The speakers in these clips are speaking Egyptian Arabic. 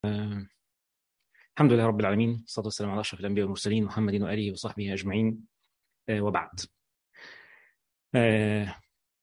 آه، الحمد لله رب العالمين والصلاة والسلام على أشرف الأنبياء والمرسلين محمد وآله وصحبه أجمعين آه، وبعد آه،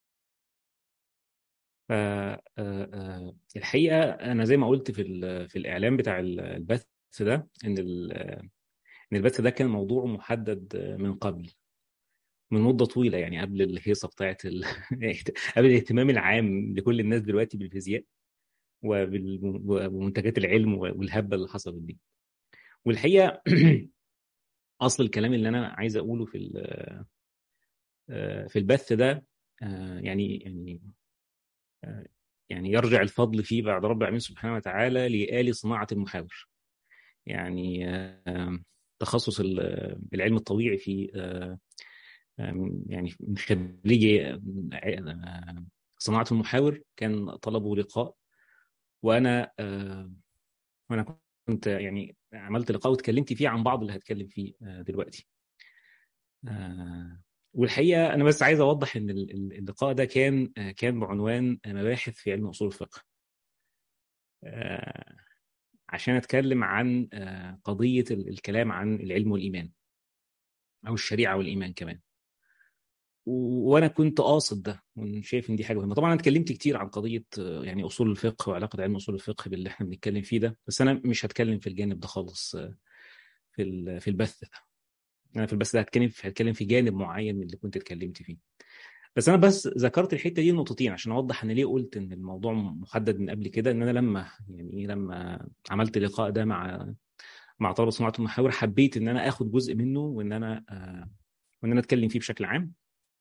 آه، آه، آه، الحقيقة أنا زي ما قلت في ال- في الإعلان بتاع ال- البث ده إن ال- إن البث ده كان موضوع محدد من قبل من مدة طويلة يعني قبل الهيصة بتاعت ال... قبل الاهتمام العام لكل الناس دلوقتي بالفيزياء وبال- وبمنتجات العلم والهبة اللي حصلت دي والحقيقة أصل الكلام اللي أنا عايز أقوله في ال- في البث ده آه، يعني يعني آه، يعني يرجع الفضل فيه بعد رب العالمين سبحانه وتعالى لآل صناعة المحاور يعني آه، تخصص ال- العلم الطبيعي في آه، آه، يعني من خريجي آه، صناعة المحاور كان طلبوا لقاء وأنا آه، وأنا كنت يعني عملت لقاء واتكلمت فيه عن بعض اللي هتكلم فيه آه، دلوقتي آه، والحقيقة أنا بس عايز أوضح إن ال- ال- اللقاء ده كان آه، كان بعنوان مباحث في علم أصول الفقه آه، عشان أتكلم عن آه، قضية ال- الكلام عن العلم والإيمان أو الشريعة والإيمان كمان و- وأنا كنت قاصد ده وشايف إن دي حاجة مهمة طبعا أنا اتكلمت كتير عن قضية آه، يعني أصول الفقه وعلاقة علم أصول الفقه باللي إحنا بنتكلم فيه ده بس أنا مش هتكلم في الجانب ده خالص آه، في ال- في البث ده أنا في البث ده هتكلم في هتكلم في جانب معين من اللي كنت اتكلمت فيه بس انا بس ذكرت الحته دي نقطتين عشان اوضح انا ليه قلت ان الموضوع محدد من قبل كده ان انا لما يعني إيه لما عملت اللقاء ده مع مع طلبه صناعه المحاور حبيت ان انا اخد جزء منه وان انا آه وان انا اتكلم فيه بشكل عام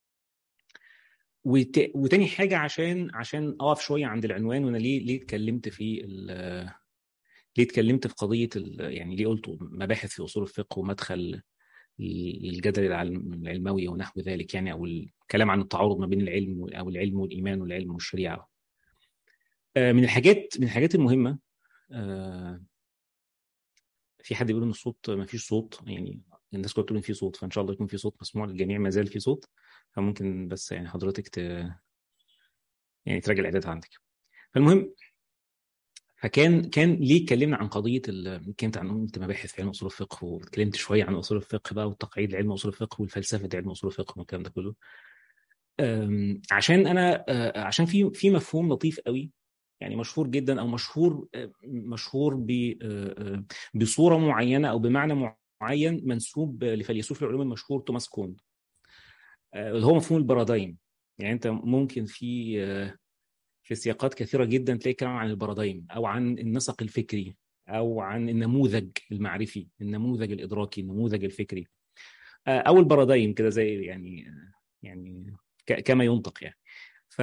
وت... وتاني حاجه عشان عشان اقف شويه عند العنوان وانا ليه ليه اتكلمت في ال... ليه اتكلمت في قضيه ال... يعني ليه قلت مباحث في اصول الفقه ومدخل الجدل العلم- العلموي ونحو ذلك يعني او الكلام عن التعارض ما بين العلم وال- او العلم والايمان والعلم والشريعه. آه، من الحاجات من الحاجات المهمه آه، في حد بيقول ان الصوت ما فيش صوت يعني الناس كلها بتقول ان في صوت فان شاء الله يكون في صوت مسموع للجميع ما زال في صوت فممكن بس يعني حضرتك ت... يعني تراجع الاعداد عندك. فالمهم فكان كان ليه اتكلمنا عن قضيه ال... اتكلمت عن قلت مباحث في علم اصول الفقه واتكلمت شويه عن اصول الفقه بقى والتقعيد لعلم اصول الفقه والفلسفه علم اصول الفقه والكلام ده كله. أم، عشان انا أه، عشان في في مفهوم لطيف قوي يعني مشهور جدا او مشهور أه، مشهور ب أه، أه، بصوره معينه او بمعنى معين منسوب لفيلسوف العلوم المشهور توماس كون أه، اللي هو مفهوم البارادايم يعني انت ممكن في أه، في سياقات كثيره جدا تلاقي كلام عن البارادايم او عن النسق الفكري او عن النموذج المعرفي النموذج الادراكي النموذج الفكري أه، او البارادايم كده زي يعني يعني ك- كما ينطق يعني ف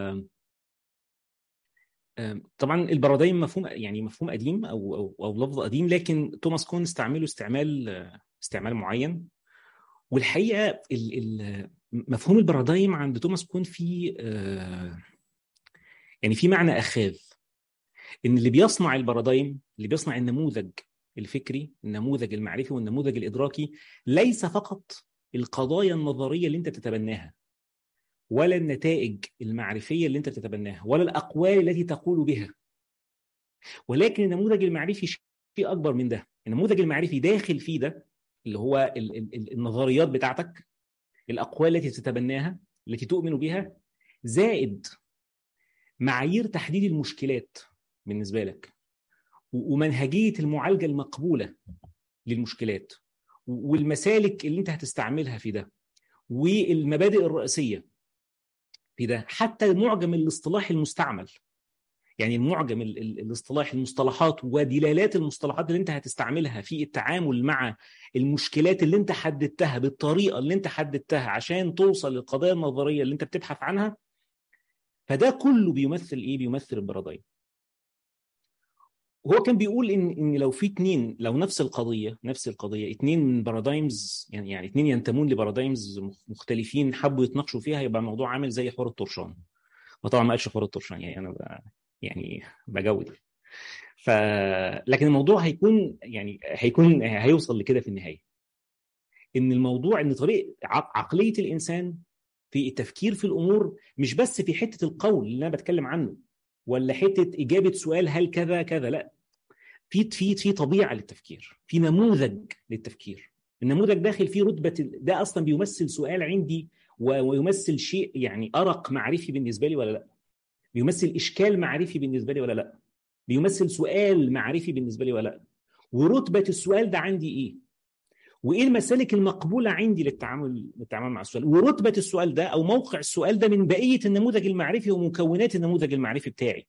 آم، طبعا البارادايم مفهوم يعني مفهوم قديم او او او لفظ قديم لكن توماس كون استعمله استعمال آه، استعمال معين والحقيقه ال ال مفهوم البارادايم عند توماس كون في آه، يعني في معنى اخاذ ان اللي بيصنع البارادايم اللي بيصنع النموذج الفكري النموذج المعرفي والنموذج الادراكي ليس فقط القضايا النظريه اللي انت بتتبناها ولا النتائج المعرفيه اللي انت بتتبناها ولا الاقوال التي تقول بها ولكن النموذج المعرفي شيء اكبر من ده النموذج المعرفي داخل فيه ده اللي هو ال- ال- ال- النظريات بتاعتك الاقوال التي تتبناها التي تؤمن بها زائد معايير تحديد المشكلات بالنسبه لك و- ومنهجيه المعالجه المقبوله للمشكلات و- والمسالك اللي انت هتستعملها في ده والمبادئ الرئيسيه في ده حتى المعجم الاصطلاحي المستعمل يعني المعجم ال- ال- الاصطلاحي المصطلحات ودلالات المصطلحات اللي انت هتستعملها في التعامل مع المشكلات اللي انت حددتها بالطريقه اللي انت حددتها عشان توصل للقضايا النظريه اللي انت بتبحث عنها فده كله بيمثل ايه؟ بيمثل البارادايم. وهو كان بيقول ان ان لو في اتنين لو نفس القضيه نفس القضيه اتنين من بارادايمز يعني يعني اتنين ينتمون لبارادايمز مخ- مختلفين حبوا يتناقشوا فيها يبقى الموضوع عامل زي حوار الطرشان. وطبعا ما قالش حوار الطرشان يعني انا ب... يعني بجود ف لكن الموضوع هيكون يعني هيكون هيوصل لكده في النهايه ان الموضوع ان طريق ع- عقليه الانسان في التفكير في الامور مش بس في حته القول اللي انا بتكلم عنه ولا حته اجابه سؤال هل كذا كذا لا في في في طبيعه للتفكير في نموذج للتفكير النموذج داخل فيه رتبه ده اصلا بيمثل سؤال عندي ويمثل شيء يعني ارق معرفي بالنسبه لي ولا لا بيمثل اشكال معرفي بالنسبه لي ولا لا بيمثل سؤال معرفي بالنسبه لي ولا لا ورتبه السؤال ده عندي ايه وايه المسالك المقبوله عندي للتعامل للتعامل مع السؤال ورتبه السؤال ده او موقع السؤال ده من بقيه النموذج المعرفي ومكونات النموذج المعرفي بتاعي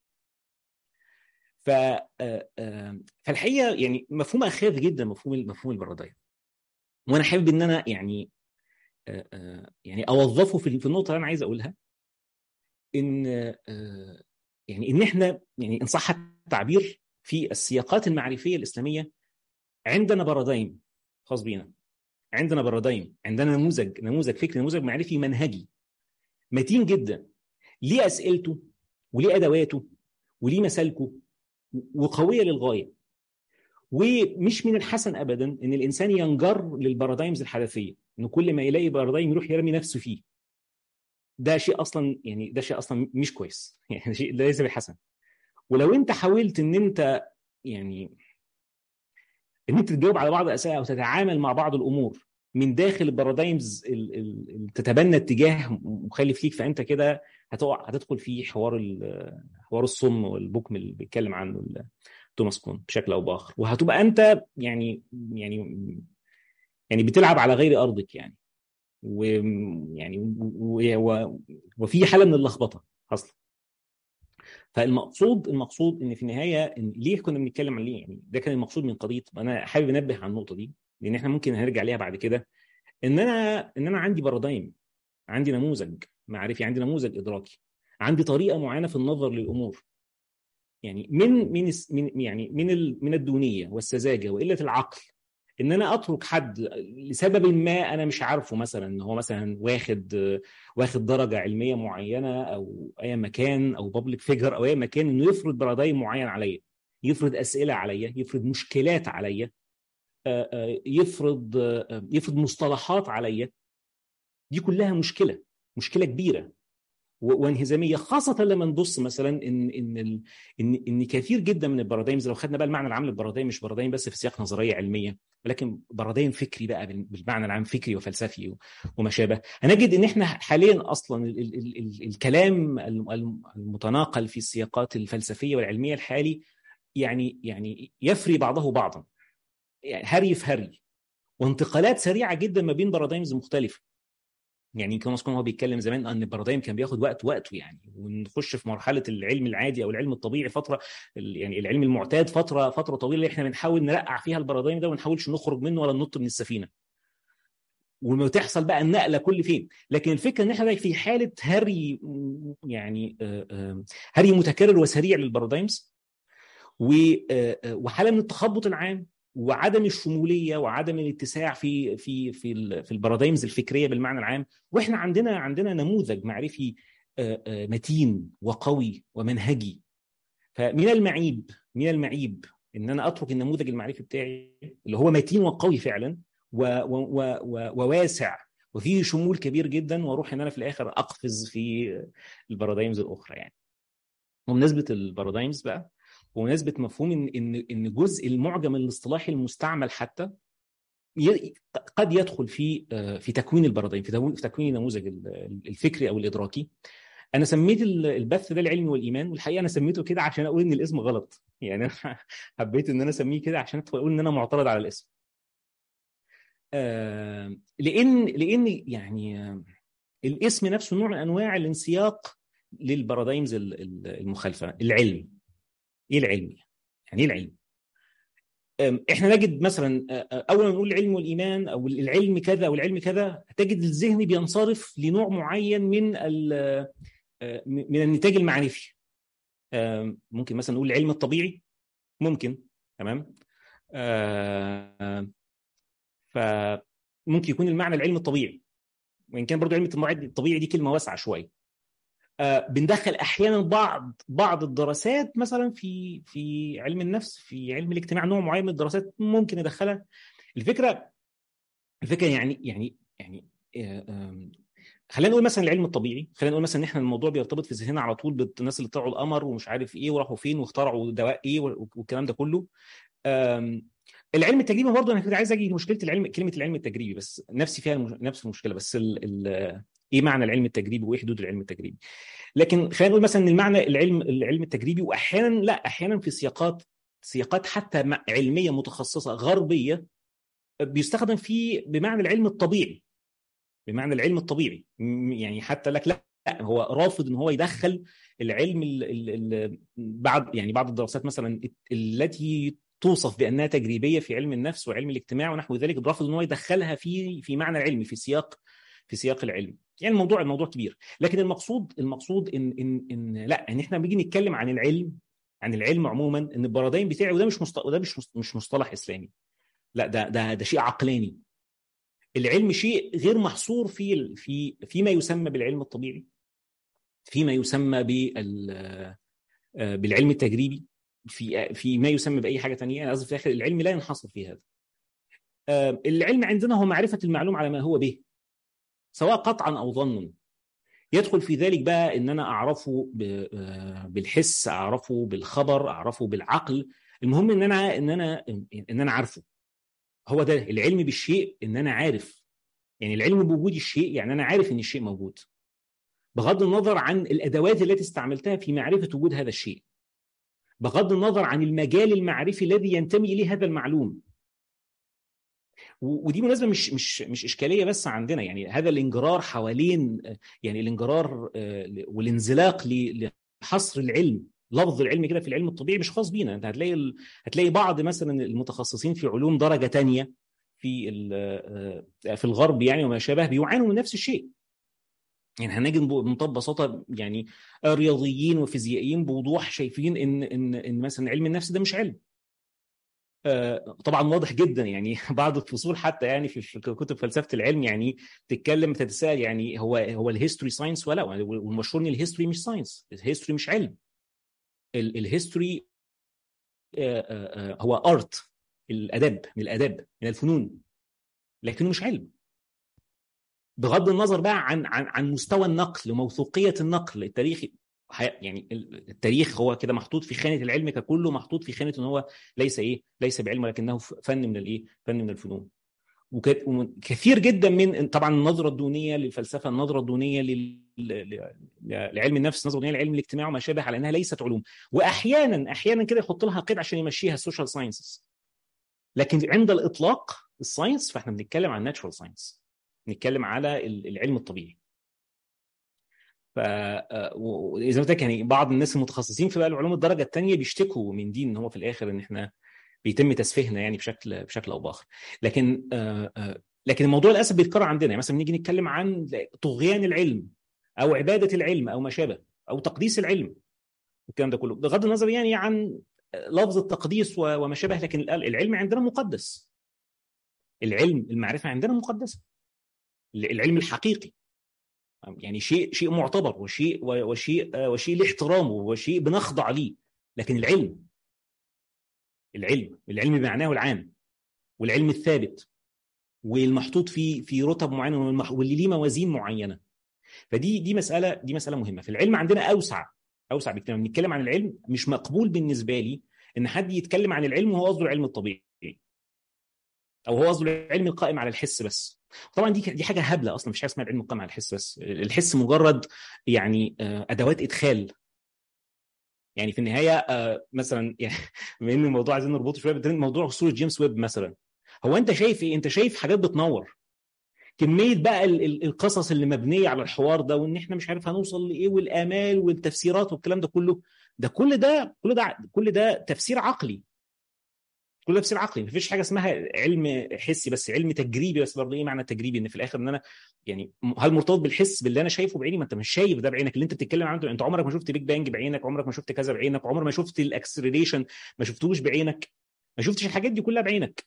ف فالحقيقه يعني مفهوم اخاف جدا مفهوم مفهوم البرادايم وانا حابب ان انا يعني يعني اوظفه في النقطه اللي انا عايز اقولها ان يعني ان احنا يعني ان صح التعبير في السياقات المعرفيه الاسلاميه عندنا بارادايم خاص بينا عندنا بارادايم عندنا نموذج نموذج فكري نموذج معرفي منهجي متين جدا ليه اسئلته وليه ادواته وليه مسالكه وقويه للغايه ومش من الحسن ابدا ان الانسان ينجر للبارادايمز الحدثيه انه كل ما يلاقي بارادايم يروح يرمي نفسه فيه ده شيء اصلا يعني ده شيء اصلا مش كويس يعني شيء ليس بحسن ولو انت حاولت ان انت يعني ان انت تجاوب على بعض الاسئله او تتعامل مع بعض الامور من داخل البارادايمز اللي تتبنى اتجاه مخالف ليك فانت كده هتقع هتدخل في حوار حوار الصم والبكم اللي بيتكلم عنه توماس كون بشكل او باخر وهتبقى انت يعني يعني يعني بتلعب على غير ارضك يعني ويعني وفي حاله من اللخبطه اصلا فالمقصود المقصود ان في النهايه إن ليه كنا بنتكلم عن ليه يعني ده كان المقصود من قضيه انا حابب انبه على النقطه دي لان احنا ممكن هنرجع ليها بعد كده ان انا ان انا عندي بارادايم عندي نموذج معرفي عندي نموذج ادراكي عندي طريقه معينه في النظر للامور يعني من من من يعني من من الدونيه والسذاجه وقله العقل ان انا اترك حد لسبب ما انا مش عارفه مثلا ان هو مثلا واخد واخد درجه علميه معينه او اي مكان او بابليك فيجر او اي مكان انه يفرض بارادايم معين عليا يفرض اسئله عليا يفرض مشكلات عليا يفرض يفرض مصطلحات عليا دي كلها مشكله مشكله كبيره وانهزاميه خاصه لما نبص مثلا ان ان ان ان كثير جدا من البارادايمز لو خدنا بقى المعنى العام للبارادايم مش بارادايم بس في سياق نظريه علميه ولكن بارادايم فكري بقى بالمعنى العام فكري وفلسفي وما شابه هنجد ان احنا حاليا اصلا ال ال ال ال الكلام المتناقل في السياقات الفلسفيه والعلميه الحالي يعني يعني يفري بعضه بعضا يعني هري في هري وانتقالات سريعه جدا ما بين بارادايمز مختلفه يعني كان هو بيتكلم زمان ان البارادايم كان بياخد وقت وقته يعني ونخش في مرحله العلم العادي او العلم الطبيعي فتره يعني العلم المعتاد فتره فتره طويله احنا بنحاول نرقع فيها البارادايم ده وما نحاولش نخرج منه ولا ننط من السفينه وما تحصل بقى النقله كل فين لكن الفكره ان احنا في حاله هري يعني هري متكرر وسريع للبارادايمز وحاله من التخبط العام وعدم الشموليه وعدم الاتساع في في في في البارادايمز الفكريه بالمعنى العام واحنا عندنا عندنا نموذج معرفي متين وقوي ومنهجي فمن المعيب من المعيب ان انا اترك النموذج المعرفي بتاعي اللي هو متين وقوي فعلا و و و وواسع وفيه شمول كبير جدا واروح ان انا في الاخر اقفز في البارادايمز الاخرى يعني وبمناسبه البارادايمز بقى ومناسبه مفهوم ان ان ان جزء المعجم الاصطلاحي المستعمل حتى قد يدخل في في تكوين البارادايم في تكوين النموذج الفكري او الادراكي انا سميت البث ده العلم والايمان والحقيقه انا سميته كده عشان اقول ان الاسم غلط يعني انا حبيت ان انا اسميه كده عشان اقول ان انا معترض على الاسم آه لان لان يعني الاسم نفسه نوع من انواع الانسياق للبارادايمز المخالفه العلم ايه العلم يعني ايه العلم احنا نجد مثلا اول ما نقول العلم والايمان او العلم كذا او العلم كذا تجد الذهن بينصرف لنوع معين من من النتاج المعرفي ممكن مثلا نقول العلم الطبيعي ممكن تمام فممكن يكون المعنى العلم الطبيعي وان كان برضه علم الطبيعي دي كلمه واسعه شويه بندخل احيانا بعض بعض الدراسات مثلا في في علم النفس في علم الاجتماع نوع معين من الدراسات ممكن ندخلها الفكره الفكره يعني يعني يعني خلينا نقول مثلا العلم الطبيعي خلينا نقول مثلا ان احنا الموضوع بيرتبط في ذهننا على طول بالناس اللي طلعوا القمر ومش عارف ايه وراحوا فين واخترعوا دواء ايه والكلام ده كله العلم التجريبي برضه انا كنت عايز اجي لمشكله العلم كلمه العلم التجريبي بس نفسي فيها نفس المشكله بس ال ال ايه معنى العلم التجريبي وايه حدود العلم التجريبي لكن خلينا نقول مثلا ان المعنى العلم العلم التجريبي واحيانا لا احيانا في سياقات سياقات حتى علميه متخصصه غربيه بيستخدم فيه بمعنى العلم الطبيعي بمعنى العلم الطبيعي يعني حتى لك لا هو رافض ان هو يدخل العلم ال ال بعد يعني بعض الدراسات مثلا التي توصف بانها تجريبيه في علم النفس وعلم الاجتماع ونحو ذلك رافض ان هو يدخلها في في معنى العلمي في سياق في سياق العلم يعني الموضوع الموضوع كبير لكن المقصود المقصود ان ان ان لا ان احنا بنيجي نتكلم عن العلم عن العلم عموما ان البرادين بتاعي وده مش مصطلح وده مش مش مصطلح اسلامي لا ده ده ده شيء عقلاني العلم شيء غير محصور في في فيما يسمى بالعلم الطبيعي فيما يسمى بال بالعلم التجريبي في في ما يسمى باي حاجه ثانيه انا قصدي في الاخر العلم لا ينحصر في هذا العلم عندنا هو معرفه المعلوم على ما هو به سواء قطعا او ظنا يدخل في ذلك بقى ان انا اعرفه بالحس اعرفه بالخبر اعرفه بالعقل المهم ان انا ان انا ان انا عارفه هو ده العلم بالشيء ان انا عارف يعني العلم بوجود الشيء يعني انا عارف ان الشيء موجود بغض النظر عن الادوات التي استعملتها في معرفه وجود هذا الشيء بغض النظر عن المجال المعرفي الذي ينتمي اليه هذا المعلوم ودي مناسبه مش مش مش اشكاليه بس عندنا يعني هذا الانجرار حوالين يعني الانجرار والانزلاق لحصر العلم لفظ العلم كده في العلم الطبيعي مش خاص بينا انت هتلاقي ال... هتلاقي بعض مثلا المتخصصين في علوم درجه تانية في في الغرب يعني وما شابه بيعانوا من نفس الشيء يعني هنجد بمنتهى البساطه يعني رياضيين وفيزيائيين بوضوح شايفين ان ان ان مثلا علم النفس ده مش علم طبعا واضح جدا يعني بعض الفصول حتى يعني في كتب فلسفه العلم يعني تتكلم تتساءل يعني هو هو الهيستوري ساينس ولا والمشهور ان الهيستوري مش ساينس الهيستوري مش علم الهيستوري هو ارت الاداب من الاداب من الفنون لكنه مش علم بغض النظر بقى عن عن عن مستوى النقل وموثوقيه النقل التاريخي يعني التاريخ هو كده محطوط في خانه العلم ككله محطوط في خانه ان هو ليس ايه ليس بعلم ولكنه فن من الايه فن من الفنون وكثير جدا من طبعا النظره الدونيه للفلسفه النظره الدونيه لل... لعلم النفس النظره الدونيه لعلم الاجتماع وما شابه على انها ليست علوم واحيانا احيانا كده يحط لها قيد عشان يمشيها السوشيال ساينسز لكن عند الاطلاق الساينس فاحنا بنتكلم عن ناتشورال ساينس نتكلم على العلم الطبيعي ف زي ما قلت يعني بعض الناس المتخصصين في بقى العلوم الدرجه الثانيه بيشتكوا من دي ان هو في الاخر ان احنا بيتم تسفيهنا يعني بشكل بشكل او باخر لكن لكن الموضوع للاسف بيتكرر عندنا يعني مثلا نيجي نتكلم عن طغيان العلم او عباده العلم او ما شابه او تقديس العلم الكلام ده كله بغض النظر يعني عن لفظ التقديس وما شابه لكن العلم عندنا مقدس العلم المعرفه عندنا مقدسه العلم الحقيقي يعني شيء شيء معتبر وشيء وشيء وشيء له احترامه وشيء بنخضع ليه لكن العلم العلم العلم بمعناه العام والعلم الثابت والمحطوط في في رتب معينه واللي ليه موازين معينه فدي دي مساله دي مساله مهمه في العلم عندنا اوسع اوسع بكتير بنتكلم عن العلم مش مقبول بالنسبه لي ان حد يتكلم عن العلم وهو قصده العلم الطبيعي او هو قصده العلم القائم على الحس بس طبعا دي دي حاجه هبله اصلا مفيش حاجه اسمها العلم القائم على الحس بس الحس مجرد يعني ادوات ادخال يعني في النهايه مثلا يعني بما ان الموضوع عايزين نربطه شويه موضوع صوره جيمس ويب مثلا هو انت شايف ايه انت شايف حاجات بتنور كميه بقى القصص اللي مبنيه على الحوار ده وان احنا مش عارف هنوصل لايه والامال والتفسيرات والكلام ده كله ده كل ده كل ده كل ده تفسير عقلي كل ده تفسير عقلي مفيش حاجه اسمها علم حسي بس علم تجريبي بس برضه ايه معنى تجريبي ان في الاخر ان انا يعني هل مرتبط بالحس باللي انا شايفه بعيني ما انت مش شايف ده بعينك اللي انت بتتكلم عنه انت عمرك ما شفت بيج بانج بعينك عمرك ما شفت كذا بعينك عمرك ما شفت الاكسلريشن ما شفتوش بعينك ما شفتش الحاجات دي كلها بعينك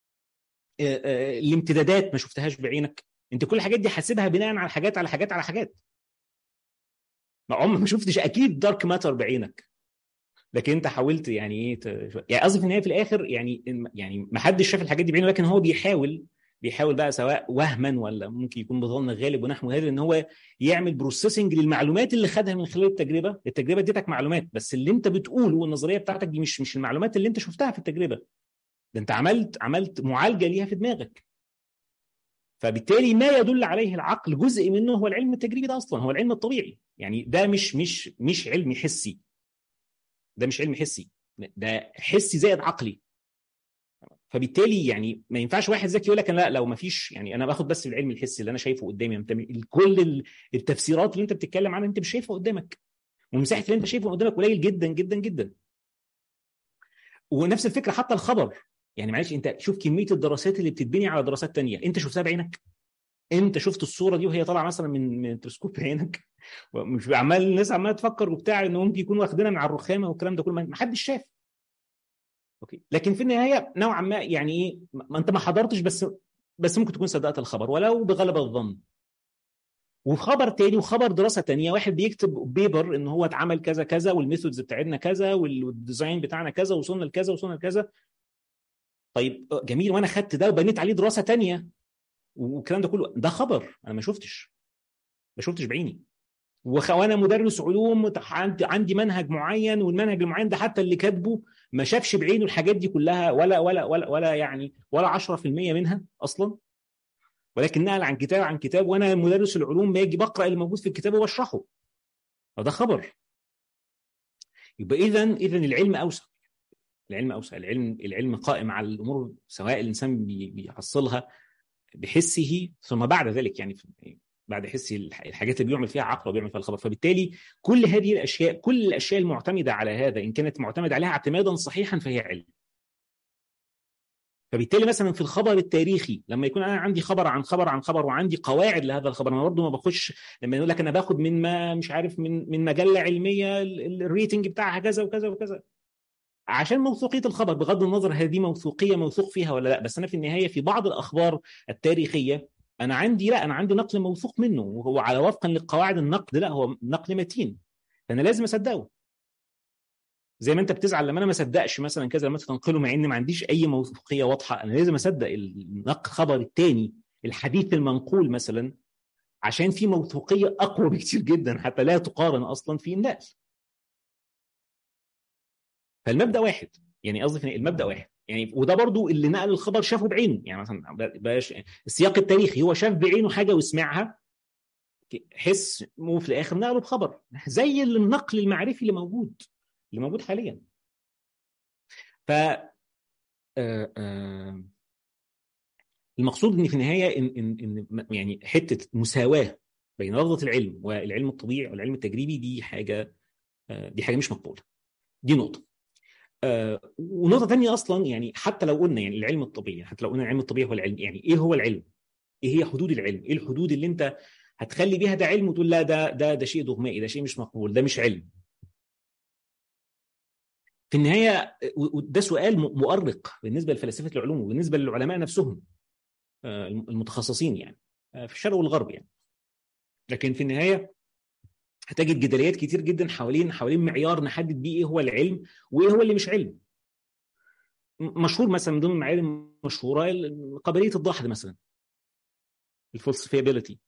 الامتدادات ما شفتهاش بعينك انت كل الحاجات دي حاسبها بناء على حاجات على حاجات على حاجات ما عمرك ما شفتش اكيد دارك ماتر بعينك لكن انت حاولت يعني ايه ت... يعني قصدي في النهايه في الاخر يعني يعني ما حدش شاف الحاجات دي بعينه لكن هو بيحاول بيحاول بقى سواء وهما ولا ممكن يكون بظن غالب ونحو هذا ان هو يعمل بروسيسنج للمعلومات اللي خدها من خلال التجربه، التجربه اديتك معلومات بس اللي انت بتقوله والنظريه بتاعتك دي مش مش المعلومات اللي انت شفتها في التجربه. ده انت عملت عملت معالجه ليها في دماغك. فبالتالي ما يدل عليه العقل جزء منه هو العلم التجريبي ده اصلا هو العلم الطبيعي، يعني ده مش مش مش علم حسي. ده مش علم حسي، ده حسي زائد عقلي. فبالتالي يعني ما ينفعش واحد ذكي يقول لك لا لو ما فيش يعني انا باخد بس العلم الحسي اللي انا شايفه قدامي انت كل التفسيرات اللي انت بتتكلم عنها انت مش شايفها قدامك ومساحه اللي انت شايفه قدامك قليل جدا جدا جدا ونفس الفكره حتى الخبر يعني معلش انت شوف كميه الدراسات اللي بتتبني على دراسات تانية انت شفتها بعينك انت شفت الصوره دي وهي طالعه مثلا من من تلسكوب بعينك مش عمال الناس عماله تفكر وبتاع ان ممكن يكونوا واخدينها من على الرخامه والكلام ده كله ما حدش شاف اوكي لكن في النهايه نوعا ما يعني ايه ما انت ما حضرتش بس بس ممكن تكون صدقت الخبر ولو بغلبه الظن وخبر تاني وخبر دراسه تانية واحد بيكتب بيبر ان هو اتعمل كذا كذا والميثودز بتاعتنا كذا والديزاين بتاعنا كذا وصلنا لكذا وصلنا لكذا طيب جميل وانا خدت ده وبنيت عليه دراسه تانية والكلام ده كله ده خبر انا ما شفتش ما شفتش بعيني وانا مدرس علوم عندي منهج معين والمنهج المعين ده حتى اللي كاتبه ما شافش بعينه الحاجات دي كلها ولا ولا ولا ولا يعني ولا 10% منها اصلا ولكن نقل عن كتاب عن كتاب وانا مدرس العلوم باجي بقرا اللي موجود في الكتاب وبشرحه فده خبر يبقى اذا اذا العلم اوسع العلم اوسع العلم العلم قائم على الامور سواء الانسان بيحصلها بحسه ثم بعد ذلك يعني بعد حسي الحاجات اللي بيعمل فيها عقل وبيعمل فيها الخبر فبالتالي كل هذه الاشياء كل الاشياء المعتمده على هذا ان كانت معتمده عليها اعتمادا صحيحا فهي علم فبالتالي مثلا في الخبر التاريخي لما يكون انا عندي خبر عن خبر عن خبر وعندي قواعد لهذا الخبر انا برضه ما باخدش لما يقول لك انا باخد من ما مش عارف من من مجله علميه الريتنج بتاعها كذا وكذا وكذا عشان موثوقيه الخبر بغض النظر هذه موثوقيه موثوق فيها ولا لا بس انا في النهايه في بعض الاخبار التاريخيه انا عندي لا انا عندي نقل موثوق منه وهو على وفقا لقواعد النقد لا هو نقل متين فانا لازم اصدقه زي ما انت بتزعل لما انا ما اصدقش مثلا كذا لما تنقله مع ان ما عنديش اي موثوقيه واضحه انا لازم اصدق النقل خبر الثاني الحديث المنقول مثلا عشان في موثوقيه اقوى بكتير جدا حتى لا تقارن اصلا في النقل فالمبدا واحد يعني قصدي المبدا واحد يعني وده برضو اللي نقل الخبر شافه بعينه يعني مثلا بلاش السياق التاريخي هو شاف بعينه حاجه وسمعها حس وفي الاخر نقله بخبر زي النقل المعرفي اللي موجود اللي موجود حاليا ف آه آه المقصود ان في النهايه ان ان ان يعني حته مساواه بين لفظه العلم والعلم الطبيعي والعلم التجريبي دي حاجه آه دي حاجه مش مقبوله دي نقطه آه ونقطه ثانيه اصلا يعني حتى لو قلنا يعني العلم الطبيعي حتى لو قلنا العلم الطبيعي هو العلم يعني ايه هو العلم؟ ايه هي حدود العلم؟ ايه الحدود اللي انت هتخلي بيها ده علم وتقول لا ده ده ده شيء دغمائي ده شيء مش مقبول ده مش علم. في النهايه ده سؤال مؤرق بالنسبه لفلاسفه العلوم وبالنسبه للعلماء نفسهم آه المتخصصين يعني آه في الشرق والغرب يعني. لكن في النهايه هتجد جدليات كتير جدا حوالين حوالين معيار نحدد بيه ايه هو العلم وايه هو اللي مش علم. مشهور مثلا من ضمن المعايير المشهوره قابليه الدحض مثلا. الفلسفيابيلتي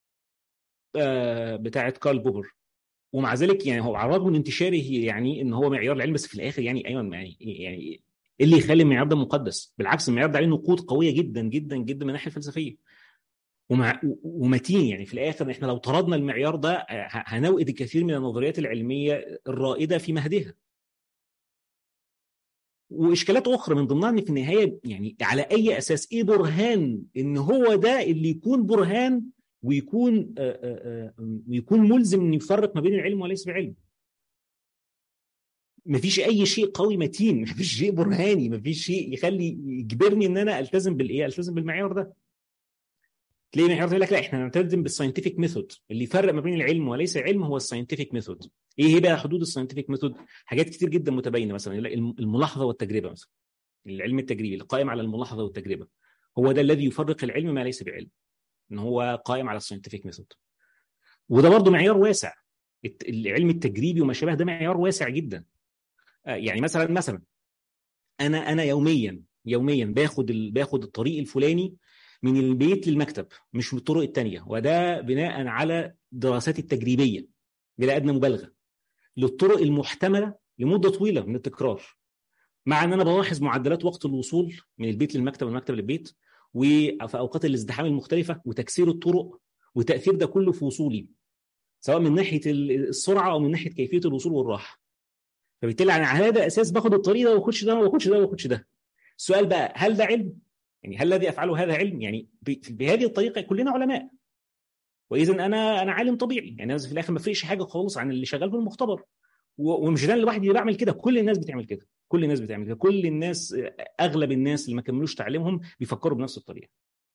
آه بتاعه كارل بوبر ومع ذلك يعني هو على الرغم من انتشاره يعني ان هو معيار العلم بس في الاخر يعني ايوه يعني يعني ايه اللي يخلي المعيار ده مقدس؟ بالعكس المعيار ده عليه نقود قويه جدا جدا جدا من الناحيه الفلسفيه. ومع ومتين يعني في الاخر احنا لو طردنا المعيار ده هنوئد الكثير من النظريات العلميه الرائده في مهدها. واشكالات اخرى من ضمنها ان في النهايه يعني على اي اساس ايه برهان ان هو ده اللي يكون برهان ويكون آآ آآ ويكون ملزم ان يفرق ما بين العلم وليس بعلم. مفيش اي شيء قوي متين مفيش شيء برهاني مفيش شيء يخلي يجبرني ان انا التزم بالايه التزم بالمعيار ده تلاقي معيار يقول لك لا احنا نلتزم بالساينتفك ميثود اللي يفرق ما بين العلم وليس العلم هو الساينتفك ميثود ايه هي بقى حدود الساينتفك ميثود حاجات كتير جدا متباينه مثلا الملاحظه والتجربه مثلا العلم التجريبي اللي قائم على الملاحظه والتجربه هو ده الذي يفرق العلم ما ليس بعلم ان هو قائم على الساينتفك ميثود وده برضه معيار واسع العلم التجريبي وما شابه ده معيار واسع جدا يعني مثلا مثلا انا انا يوميا يوميا باخد ال... باخد الطريق الفلاني من البيت للمكتب مش من الطرق التانية وده بناء على دراسات التجريبية بلا أدنى مبالغة للطرق المحتملة لمدة طويلة من التكرار مع أن أنا بلاحظ معدلات وقت الوصول من البيت للمكتب والمكتب للبيت وفي أوقات الازدحام المختلفة وتكسير الطرق وتأثير ده كله في وصولي سواء من ناحية السرعة أو من ناحية كيفية الوصول والراحة فبالتالي على هذا الأساس باخد الطريق ده واخدش ده واخدش ده واخدش ده السؤال بقى هل ده علم؟ يعني هل الذي افعله هذا علم؟ يعني بهذه الطريقه كلنا علماء. واذا انا انا عالم طبيعي يعني انا في الاخر ما فرقش حاجه خالص عن اللي شغال في المختبر. ومش انا لوحدي اللي بعمل كده كل الناس بتعمل كده كل الناس بتعمل كده كل الناس اغلب الناس اللي ما كملوش تعليمهم بيفكروا بنفس الطريقه.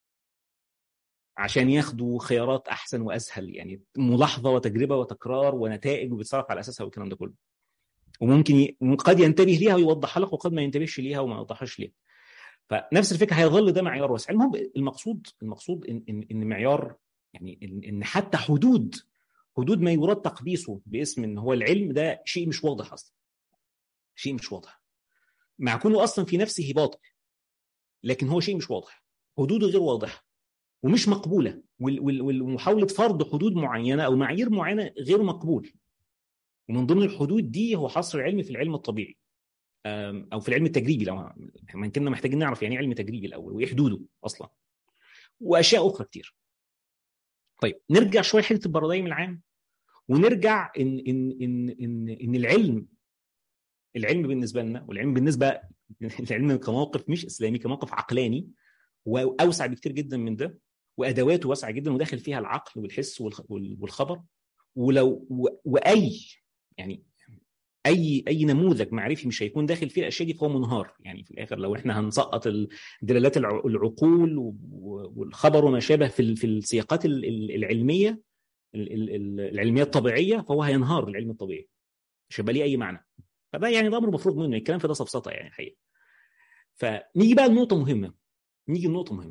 عشان ياخدوا خيارات احسن واسهل يعني ملاحظه وتجربه وتكرار ونتائج وبيتصرف على اساسها والكلام ده كله. وممكن ي... قد ينتبه ليها ويوضحها لك وقد ما ينتبهش ليها وما يوضحهاش ليها. فنفس الفكره هيظل ده معيار واسع المهم المقصود المقصود ان ان, إن معيار يعني إن, ان حتى حدود حدود ما يراد تقديسه باسم ان هو العلم ده شيء مش واضح اصلا شيء مش واضح مع كونه اصلا في نفسه باطل لكن هو شيء مش واضح حدوده غير واضحه ومش مقبوله ومحاوله فرض حدود معينه او معايير معينه غير مقبول ومن ضمن الحدود دي هو حصر العلم في العلم الطبيعي او في العلم التجريبي لو ما كنا محتاجين نعرف يعني علم تجريبي الاول وايه حدوده اصلا واشياء اخرى كتير طيب نرجع شويه حته البارادايم العام ونرجع ان ان ان ان ان العلم العلم بالنسبه لنا والعلم بالنسبه العلم كموقف مش اسلامي كموقف عقلاني واوسع بكتير جدا من ده وادواته واسعه جدا وداخل فيها العقل والحس والخبر ولو واي يعني اي اي نموذج معرفي مش هيكون داخل فيه الاشياء دي فهو منهار يعني في الاخر لو احنا هنسقط دلالات العقول والخبر وما شابه في في السياقات العلميه العلميه الطبيعيه فهو هينهار العلم الطبيعي مش هيبقى ليه اي معنى فده يعني ده امر مفروغ منه الكلام في ده سفسطه يعني الحقيقه فنيجي بقى لنقطه مهمه نيجي لنقطه مهمه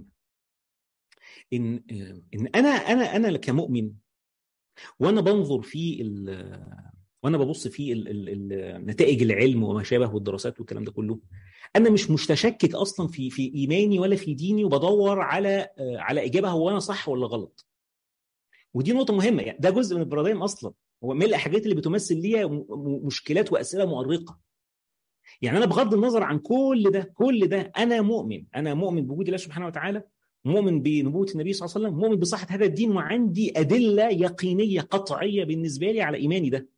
ان ان انا انا انا كمؤمن وانا بنظر في وانا ببص في ال ال ال نتائج العلم وما شابه والدراسات والكلام ده كله انا مش متشكك اصلا في في ايماني ولا في ديني وبدور على على اجابه هو انا صح ولا غلط ودي نقطه مهمه يعني ده جزء من البرادايم اصلا هو من الحاجات اللي بتمثل ليها مشكلات واسئله مؤرقه يعني انا بغض النظر عن كل ده كل ده انا مؤمن انا مؤمن بوجود الله سبحانه وتعالى مؤمن بنبوة النبي صلى الله عليه وسلم مؤمن بصحة هذا الدين وعندي أدلة يقينية قطعية بالنسبة لي على إيماني ده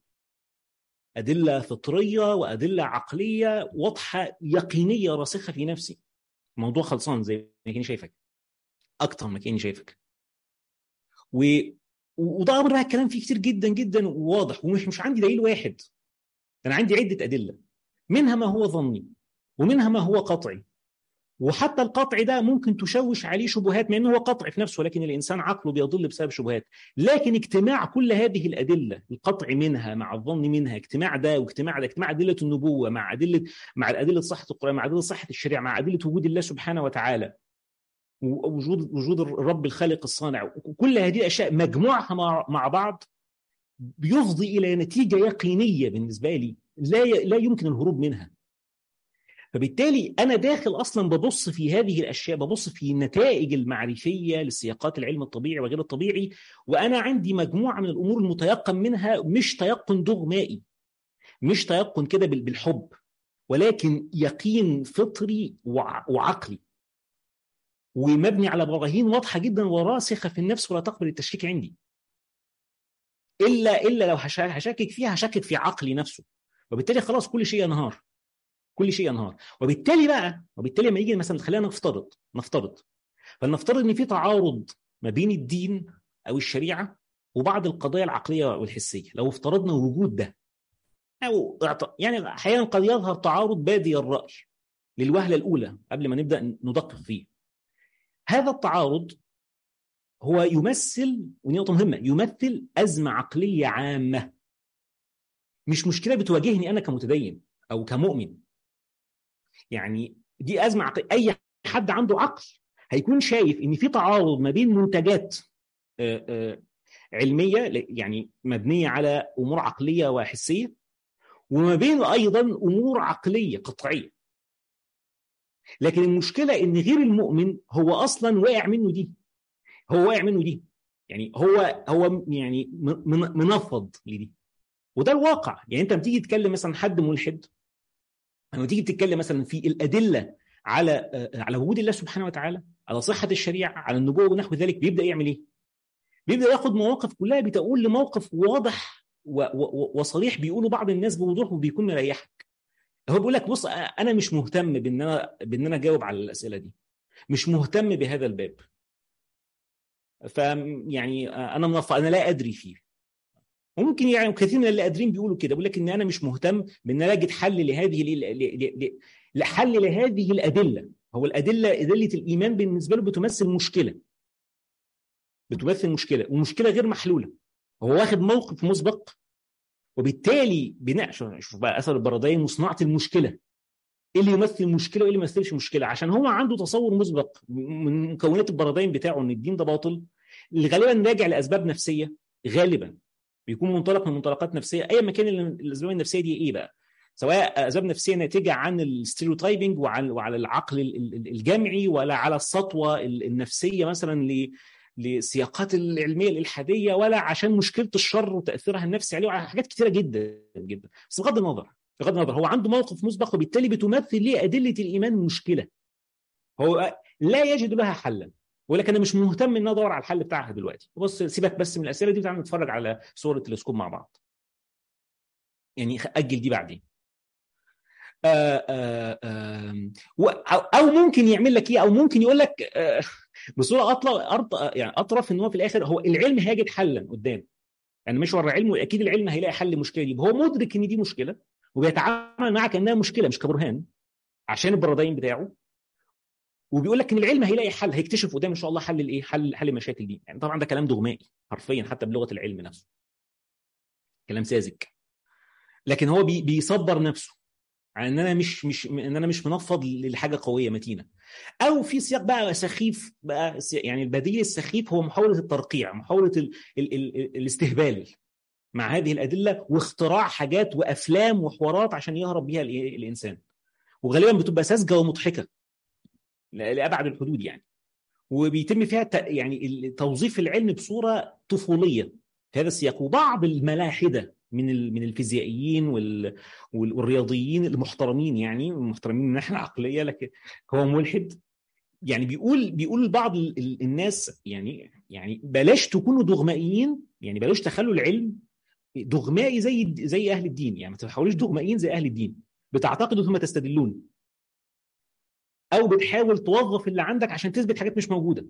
أدلة فطرية وأدلة عقلية واضحة يقينية راسخة في نفسي موضوع خلصان زي ما كاني شايفك أكتر ما كاني شايفك و... وده أمر بقى الكلام فيه كتير جدا جدا وواضح ومش مش عندي دليل واحد أنا عندي عدة أدلة منها ما هو ظني ومنها ما هو قطعي وحتى القطع ده ممكن تشوش عليه شبهات مع انه هو قطع في نفسه لكن الانسان عقله بيضل بسبب شبهات لكن اجتماع كل هذه الادله القطع منها مع الظن منها اجتماع ده واجتماع ده اجتماع ادله النبوه مع ادله مع ادله صحه القران مع ادله صحه الشريعه مع ادله وجود الله سبحانه وتعالى وجود وجود الرب الخالق الصانع كل هذه الاشياء مجموعها مع, مع بعض بيفضي الى نتيجه يقينيه بالنسبه لي لا لا يمكن الهروب منها فبالتالي انا داخل اصلا ببص في هذه الاشياء ببص في النتائج المعرفيه لسياقات العلم الطبيعي وغير الطبيعي وانا عندي مجموعه من الامور المتيقن منها مش تيقن دغمائي مش تيقن كده بالحب ولكن يقين فطري وعقلي ومبني على براهين واضحه جدا وراسخه في النفس ولا تقبل التشكيك عندي الا الا لو هشكك فيها هشكك في عقلي نفسه وبالتالي خلاص كل شيء ينهار كل شيء ينهار وبالتالي بقى وبالتالي لما يجي مثلا خلينا نفترض نفترض فلنفترض ان في تعارض ما بين الدين او الشريعه وبعض القضايا العقليه والحسيه لو افترضنا وجود ده او يعني احيانا قد يظهر تعارض بادي الراي للوهله الاولى قبل ما نبدا ندقق فيه هذا التعارض هو يمثل ودي نقطه مهمه يمثل ازمه عقليه عامه مش مشكله بتواجهني انا كمتدين او كمؤمن يعني دي ازمه عقليه اي حد عنده عقل هيكون شايف ان في تعارض ما بين منتجات علميه يعني مبنيه على امور عقليه وحسيه وما بين ايضا امور عقليه قطعيه لكن المشكله ان غير المؤمن هو اصلا واقع منه دي هو واقع منه دي يعني هو هو يعني منفض لدي وده الواقع يعني انت لما تيجي تتكلم مثلا حد ملحد لما تيجي تتكلم مثلا في الادله على على وجود الله سبحانه وتعالى على صحه الشريعه على النبوه ونحو ذلك بيبدا يعمل ايه؟ بيبدا ياخد مواقف كلها بتقول لموقف واضح وصريح بيقوله بعض الناس بوضوح وبيكون مريحك هو بيقول لك بص انا مش مهتم بان انا بان انا اجاوب على الاسئله دي مش مهتم بهذا الباب فيعني انا منف... انا لا ادري فيه وممكن يعني كثير من اللي قادرين بيقولوا كده بيقول لك ان انا مش مهتم بان انا اجد حل لهذه ل... ل... ل... حل لهذه الادله هو الادله ادله الايمان بالنسبه له بتمثل مشكله بتمثل مشكله ومشكله غير محلوله هو واخد موقف مسبق وبالتالي بناء شوف بقى اثر البرادعي وصناعه المشكله ايه اللي يمثل مشكله وايه اللي ما يمثلش مشكله عشان هو عنده تصور مسبق من مكونات البرادعين بتاعه ان الدين ده باطل اللي غالبا راجع لاسباب نفسيه غالبا بيكون منطلق من منطلقات نفسيه ايا ما كان الاسباب النفسيه دي ايه بقى سواء اسباب نفسيه ناتجه عن الستيريوتايبنج وعن وعلى العقل الجمعي ولا على السطوه النفسيه مثلا للسياقات العلميه الالحاديه ولا عشان مشكله الشر وتاثيرها النفسي عليه وعلى حاجات كثيره جدا جدا بس بغض النظر بغض النظر هو عنده موقف مسبق وبالتالي بتمثل ليه ادله الايمان مشكله هو لا يجد لها حلا ولكن انا مش مهتم ان انا ادور على الحل بتاعها دلوقتي بص سيبك بس من الاسئله دي وتعالى نتفرج على صور التلسكوب مع بعض يعني اجل دي بعدين آآ آآ او ممكن يعمل لك ايه او ممكن يقول لك بصوره اطلع يعني اطرف ان هو في الاخر هو العلم هيجد حلا قدام يعني مش ورا علمه اكيد العلم هيلاقي حل المشكله دي هو مدرك ان دي مشكله وبيتعامل معها كانها مشكله مش كبرهان عشان البرادين بتاعه وبيقول لك ان العلم هيلاقي حل هيكتشف قدام ان شاء الله حل الايه حل حل المشاكل دي يعني طبعا ده كلام دغمائي حرفيا حتى بلغه العلم نفسه كلام ساذج لكن هو بي بيصبر نفسه على ان انا مش مش ان انا مش منفض لحاجه قويه متينه او في سياق بقى سخيف بقى يعني البديل السخيف هو محاوله الترقيع محاوله ال ال ال الاستهبال مع هذه الادله واختراع حاجات وافلام وحوارات عشان يهرب بيها الانسان وغالبا بتبقى ساذجه ومضحكه لابعد الحدود يعني وبيتم فيها يعني توظيف العلم بصوره طفوليه في هذا السياق وبعض الملاحده من من الفيزيائيين والرياضيين المحترمين يعني المحترمين من الناحيه العقليه لكن هو ملحد يعني بيقول بيقول لبعض الناس يعني يعني بلاش تكونوا دغمائيين يعني بلاش تخلوا العلم دغمائي زي زي اهل الدين يعني ما تحاولوش دغمائيين زي اهل الدين بتعتقدوا ثم تستدلون او بتحاول توظف اللي عندك عشان تثبت حاجات مش موجوده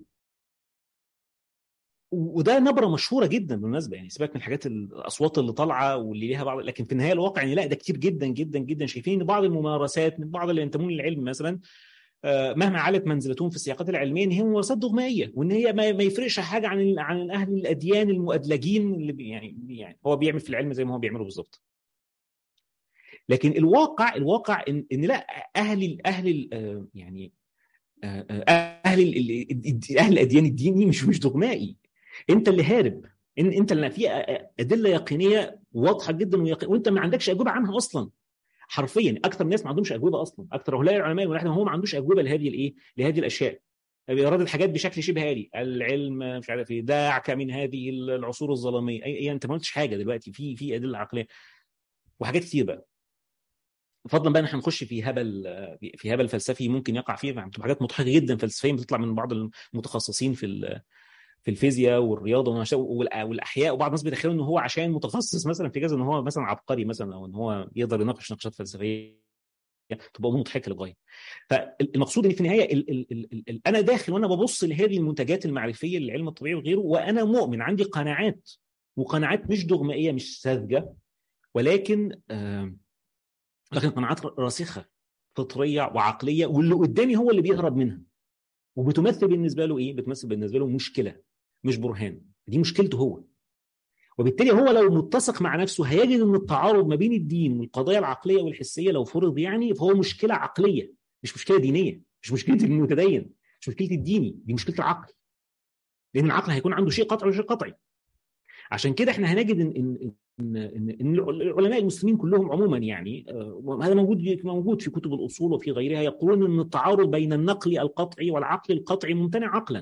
وده نبره مشهوره جدا بالمناسبه يعني سيبك من الحاجات الاصوات اللي طالعه واللي ليها بعض لكن في النهايه الواقع يعني لا ده كتير جدا جدا جدا شايفين ان بعض الممارسات من بعض اللي ينتمون للعلم مثلا مهما علت منزلتهم في السياقات العلميه ان هي ممارسات دغمائيه وان هي ما يفرقش حاجه عن عن اهل الاديان المؤدلجين اللي يعني يعني هو بيعمل في العلم زي ما هو بيعمله بالظبط. لكن الواقع الواقع ان, إن لا اهل اهل يعني اهل اهل الاديان الديني مش مش دغمائي انت اللي هارب إن انت اللي في ادله يقينيه واضحه جدا ويقين وانت ما عندكش اجوبه عنها اصلا حرفيا اكثر الناس ما عندهمش اجوبه اصلا اكثر هؤلاء العلماء والواحد هو ما عندوش اجوبه لهذه الايه لهذه الاشياء بيرد الحاجات بشكل شبه آلي العلم مش عارف ايه دعك من هذه العصور الظلاميه اي يعني انت ما قلتش حاجه دلوقتي في في ادله عقليه وحاجات كتير بقى فضلا بقى ان احنا نخش في هبل في هبل فلسفي ممكن يقع فيه بتبقى حاجات مضحكه جدا فلسفيا بتطلع من بعض المتخصصين في في الفيزياء والرياضه والاحياء وبعض الناس بيتخيلوا ان هو عشان متخصص مثلا في كذا ان هو مثلا عبقري مثلا او ان هو يقدر يناقش نقاشات فلسفيه تبقى مضحكه للغايه. فالمقصود ان في النهايه ال ال ال ال انا داخل وانا ببص لهذه المنتجات المعرفيه للعلم الطبيعي وغيره وانا مؤمن عندي قناعات وقناعات مش دغمائيه مش ساذجه ولكن آه لكن قناعات راسخه فطريه وعقليه واللي قدامي هو اللي بيهرب منها. وبتمثل بالنسبه له ايه؟ بتمثل بالنسبه له مشكله مش برهان دي مشكلته هو وبالتالي هو لو متسق مع نفسه هيجد ان التعارض ما بين الدين والقضايا العقليه والحسيه لو فرض يعني فهو مشكله عقليه مش مشكله دينيه مش مشكله المتدين مش مشكله الديني دي مشكله العقل لان العقل هيكون عنده شيء قطعي وشيء قطعي عشان كده احنا هنجد ان ان ان العلماء المسلمين كلهم عموما يعني هذا موجود موجود في كتب الاصول وفي غيرها يقولون ان التعارض بين النقل القطعي والعقل القطعي ممتنع عقلا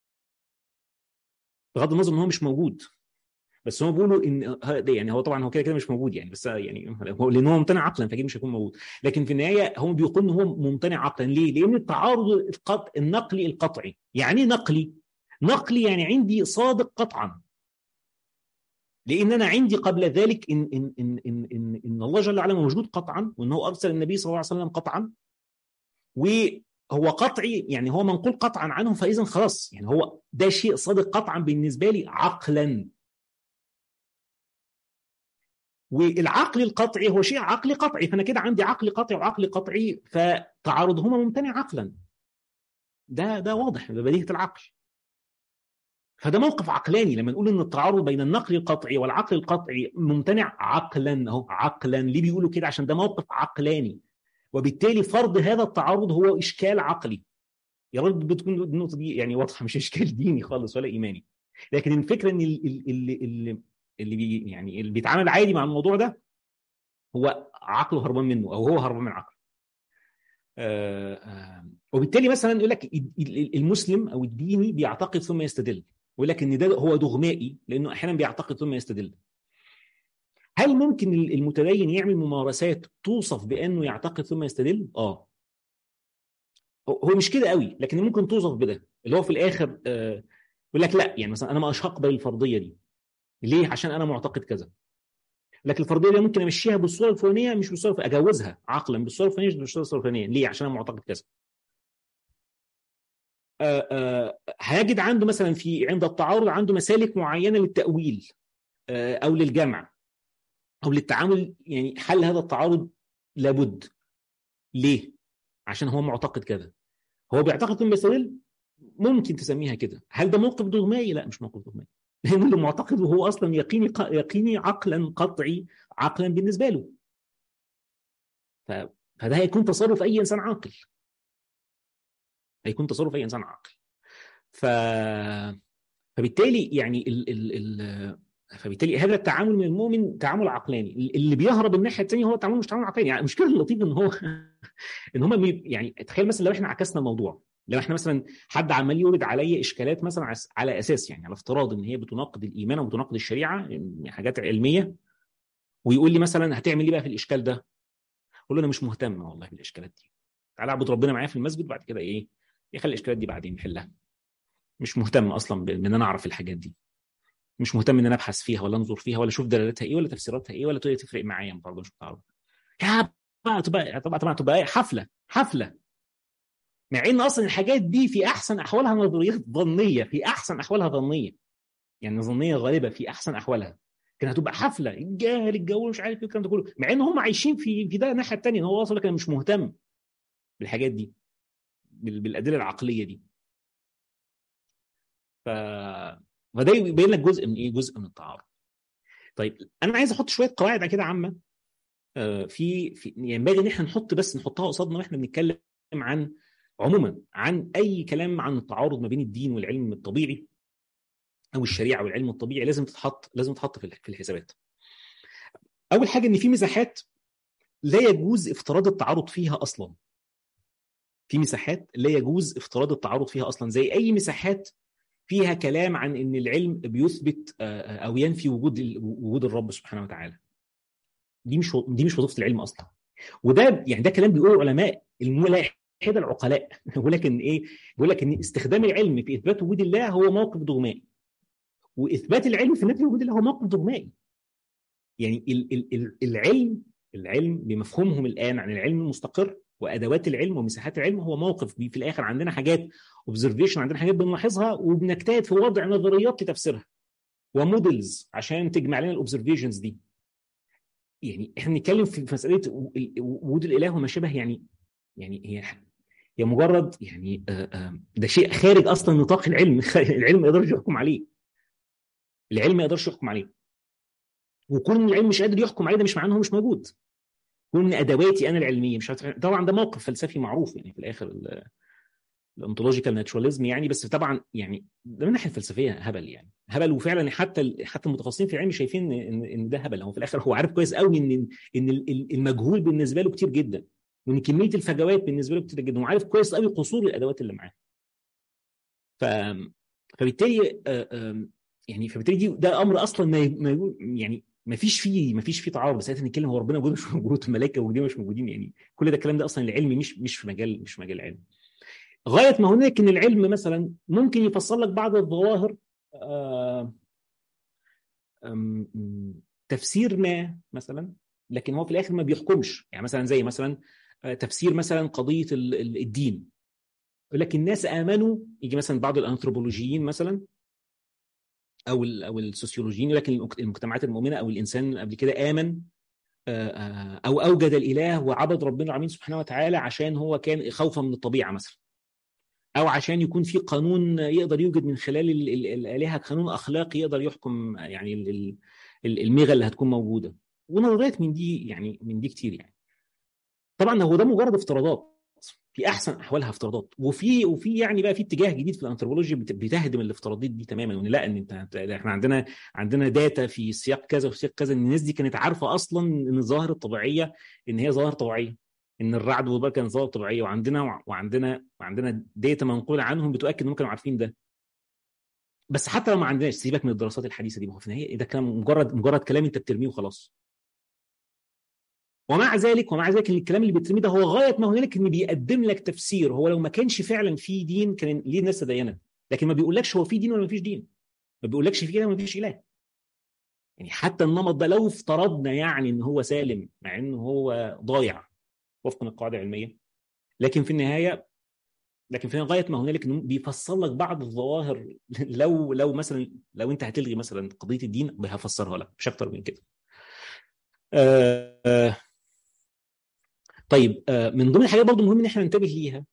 بغض النظر ان هو مش موجود بس هم بيقولوا ان يعني هو طبعا هو كده كده مش موجود يعني بس يعني هو لان هو ممتنع عقلا فاكيد مش هيكون موجود لكن في النهايه هم بيقولوا ان هو ممتنع عقلا ليه؟ لان التعارض القط... النقلي القطعي يعني ايه نقلي؟ نقلي يعني عندي صادق قطعا لان انا عندي قبل ذلك ان ان ان ان ان, إن الله جل وعلا موجود قطعا وانه ارسل النبي صلى الله عليه وسلم قطعا وهو قطعي يعني هو منقول قطعا عنه فاذا خلاص يعني هو ده شيء صادق قطعا بالنسبه لي عقلا والعقل القطعي هو شيء عقلي قطعي فانا كده عندي عقل قطعي وعقل قطعي فتعارضهما ممتنع عقلا ده ده واضح ببديهه العقل فده موقف عقلاني لما نقول ان التعارض بين النقل القطعي والعقل القطعي ممتنع عقلا اهو عقلا ليه بيقولوا كده عشان ده موقف عقلاني وبالتالي فرض هذا التعارض هو اشكال عقلي يا رب بتكون النقطه دي يعني واضحه مش اشكال ديني خالص ولا ايماني لكن الفكره ان اللي, اللي, اللي بي يعني اللي بيتعامل عادي مع الموضوع ده هو عقله هربان منه او هو هربان من عقله آآ آآ وبالتالي مثلا يقول لك المسلم او الديني بيعتقد ثم يستدل ويقول لك ان ده هو دغمائي لانه احيانا بيعتقد ثم يستدل هل ممكن المتدين يعمل ممارسات توصف بانه يعتقد ثم يستدل اه هو مش كده قوي لكن ممكن توصف بده اللي هو في الاخر آه يقول لك لا يعني مثلا انا مش هقبل الفرضيه دي ليه عشان انا معتقد كذا لكن الفرضيه دي ممكن امشيها بالصوره الفلانيه مش بالصوره الفلانية. اجوزها عقلا بالصوره الفلانيه مش بالصوره الفلانيه ليه عشان انا معتقد كذا آآ آآ هيجد عنده مثلا في عند التعارض عنده مسالك معينه للتاويل او للجمع او للتعامل يعني حل هذا التعارض لابد ليه عشان هو معتقد كذا هو بيعتقد ثم يستدل ممكن تسميها كده هل ده موقف دغمائي لا مش موقف دغمائي لانه اللي معتقد وهو اصلا يقيني يقيني عقلا قطعي عقلا بالنسبه له ف... فده هيكون تصرف اي انسان عاقل هيكون تصرف اي انسان عاقل ف فبالتالي يعني ال... ال... ال... فبالتالي هذا التعامل من المؤمن تعامل عقلاني اللي بيهرب الناحيه الثانيه هو التعامل مش تعامل عقلاني يعني المشكله اللطيفه ان هو ان هم يعني تخيل مثلا لو احنا عكسنا الموضوع لو احنا مثلا حد عمال يورد عليا اشكالات مثلا على اساس يعني على افتراض ان هي بتناقض الايمان وبتناقض الشريعه حاجات علميه ويقول لي مثلا هتعمل ايه بقى في الاشكال ده؟ اقول له انا مش مهتم والله بالاشكالات دي تعالى اعبد ربنا معايا في المسجد بعد كده ايه؟ يخلي الاشكالات دي بعدين نحلها مش مهتم اصلا بان انا اعرف الحاجات دي مش مهتم ان انا ابحث فيها ولا انظر فيها ولا اشوف دلالاتها ايه ولا تفسيراتها ايه ولا تفرق معايا برضه مش متعرض يا طبعا تبقى طبعا طبعا تبقى حفله حفله مع ان اصلا الحاجات دي في احسن احوالها نظريات ظنيه في احسن احوالها ظنيه يعني ظنيه غالبه في احسن احوالها كان هتبقى حفله الجاهل الجو مش عارف ايه الكلام ده كله مع ان هم عايشين في في ده الناحيه الثانيه ان هو اصلا كان مش مهتم بالحاجات دي بالادله العقليه دي ف فده يبين لك جزء من ايه جزء من التعارض طيب انا عايز احط شويه قواعد كده عامه في في ينبغي ان احنا نحط بس نحطها قصادنا واحنا بنتكلم عن عموما عن اي كلام عن التعارض ما بين الدين والعلم الطبيعي او الشريعه والعلم الطبيعي لازم تتحط لازم تتحط في الحسابات. اول حاجه ان في مساحات لا يجوز افتراض التعارض فيها اصلا. في مساحات لا يجوز افتراض التعارض فيها اصلا زي اي مساحات فيها كلام عن ان العلم بيثبت او ينفي وجود وجود الرب سبحانه وتعالى. دي مش دي مش وظيفه العلم اصلا. وده يعني ده كلام بيقوله علماء الملاحده العقلاء بيقول لك ان ايه؟ بيقول لك ان استخدام العلم في اثبات وجود الله هو موقف دغمائي. واثبات العلم في نفي وجود الله هو موقف دغمائي. يعني ال ال ال العلم العلم بمفهومهم الان عن العلم المستقر وادوات العلم ومساحات العلم هو موقف في الاخر عندنا حاجات اوبزرفيشن عندنا حاجات بنلاحظها وبنجتهد في وضع نظريات لتفسيرها وموديلز عشان تجمع لنا الاوبزرفيشنز دي. يعني احنا بنتكلم في مساله وجود الاله وما شابه يعني يعني هي هي مجرد يعني ده شيء خارج اصلا نطاق العلم العلم ما يقدرش يحكم عليه العلم ما يقدرش يحكم عليه وكون العلم مش قادر يحكم عليه ده مش معناه انه مش موجود كون ادواتي انا العلميه مش طبعا ده موقف فلسفي معروف يعني في الاخر الانتولوجيكال ناتشوراليزم يعني بس طبعا يعني ده من الناحيه الفلسفيه هبل يعني هبل وفعلا حتى حتى المتخصصين في العلم شايفين ان ان ده هبل هو في الاخر هو عارف كويس قوي ان ان المجهول بالنسبه له كتير جدا وان كميه الفجوات بالنسبه له كتير جدا وعارف كويس قوي قصور الادوات اللي معاه ف فبالتالي يعني فبالتالي دي ده امر اصلا ما يعني ما فيش فيه ما فيش فيه تعارض بس نتكلم هو ربنا موجود مش موجود الملائكه موجودين مش موجودين يعني كل ده الكلام ده اصلا العلمي مش مش في مجال مش في مجال علم غايه ما هناك ان العلم مثلا ممكن يفسر لك بعض الظواهر تفسير ما مثلا لكن هو في الاخر ما بيحكمش يعني مثلا زي مثلا تفسير مثلا قضيه الدين يقول لك الناس امنوا يجي مثلا بعض الانثروبولوجيين مثلا او او السوسيولوجيين لكن المجتمعات المؤمنه او الانسان قبل كده امن او اوجد الاله وعبد ربنا العالمين سبحانه وتعالى عشان هو كان خوفا من الطبيعه مثلا او عشان يكون في قانون يقدر يوجد من خلال الالهه قانون اخلاقي يقدر يحكم يعني الميغا اللي هتكون موجوده ونظريات من دي يعني من دي كتير يعني طبعا هو ده مجرد افتراضات في احسن احوالها افتراضات وفي وفي يعني بقى في اتجاه جديد في الانثروبولوجي بتهدم الافتراضات دي تماما وان لا ان انت احنا عندنا عندنا داتا في سياق كذا وفي سياق كذا ان الناس دي كانت عارفه اصلا ان الظواهر الطبيعيه ان هي ظواهر طبيعيه ان الرعد والبركه كانت ظواهر طبيعيه وعندنا وعندنا وعندنا داتا منقوله عنهم بتؤكد انهم كانوا عارفين ده بس حتى لو ما عندناش سيبك من الدراسات الحديثه دي ما هو في النهايه ده كلام مجرد مجرد كلام انت بترميه وخلاص ومع ذلك ومع ذلك الكلام اللي بترميه ده هو غايه ما هنالك ان بيقدم لك تفسير هو لو ما كانش فعلا في دين كان ليه الناس تدينت لكن ما بيقولكش هو في دين ولا ما فيش دين ما بيقولكش في اله ولا ما فيش اله يعني حتى النمط ده لو افترضنا يعني ان هو سالم مع انه هو ضايع وفقا للقاعده العلميه لكن في النهايه لكن في غايه ما هنالك انه بيفسر لك بعض الظواهر لو لو مثلا لو انت هتلغي مثلا قضيه الدين هيفسرها لك مش اكتر من كده. آه طيب آه من ضمن الحاجات برضو مهم ان احنا ننتبه ليها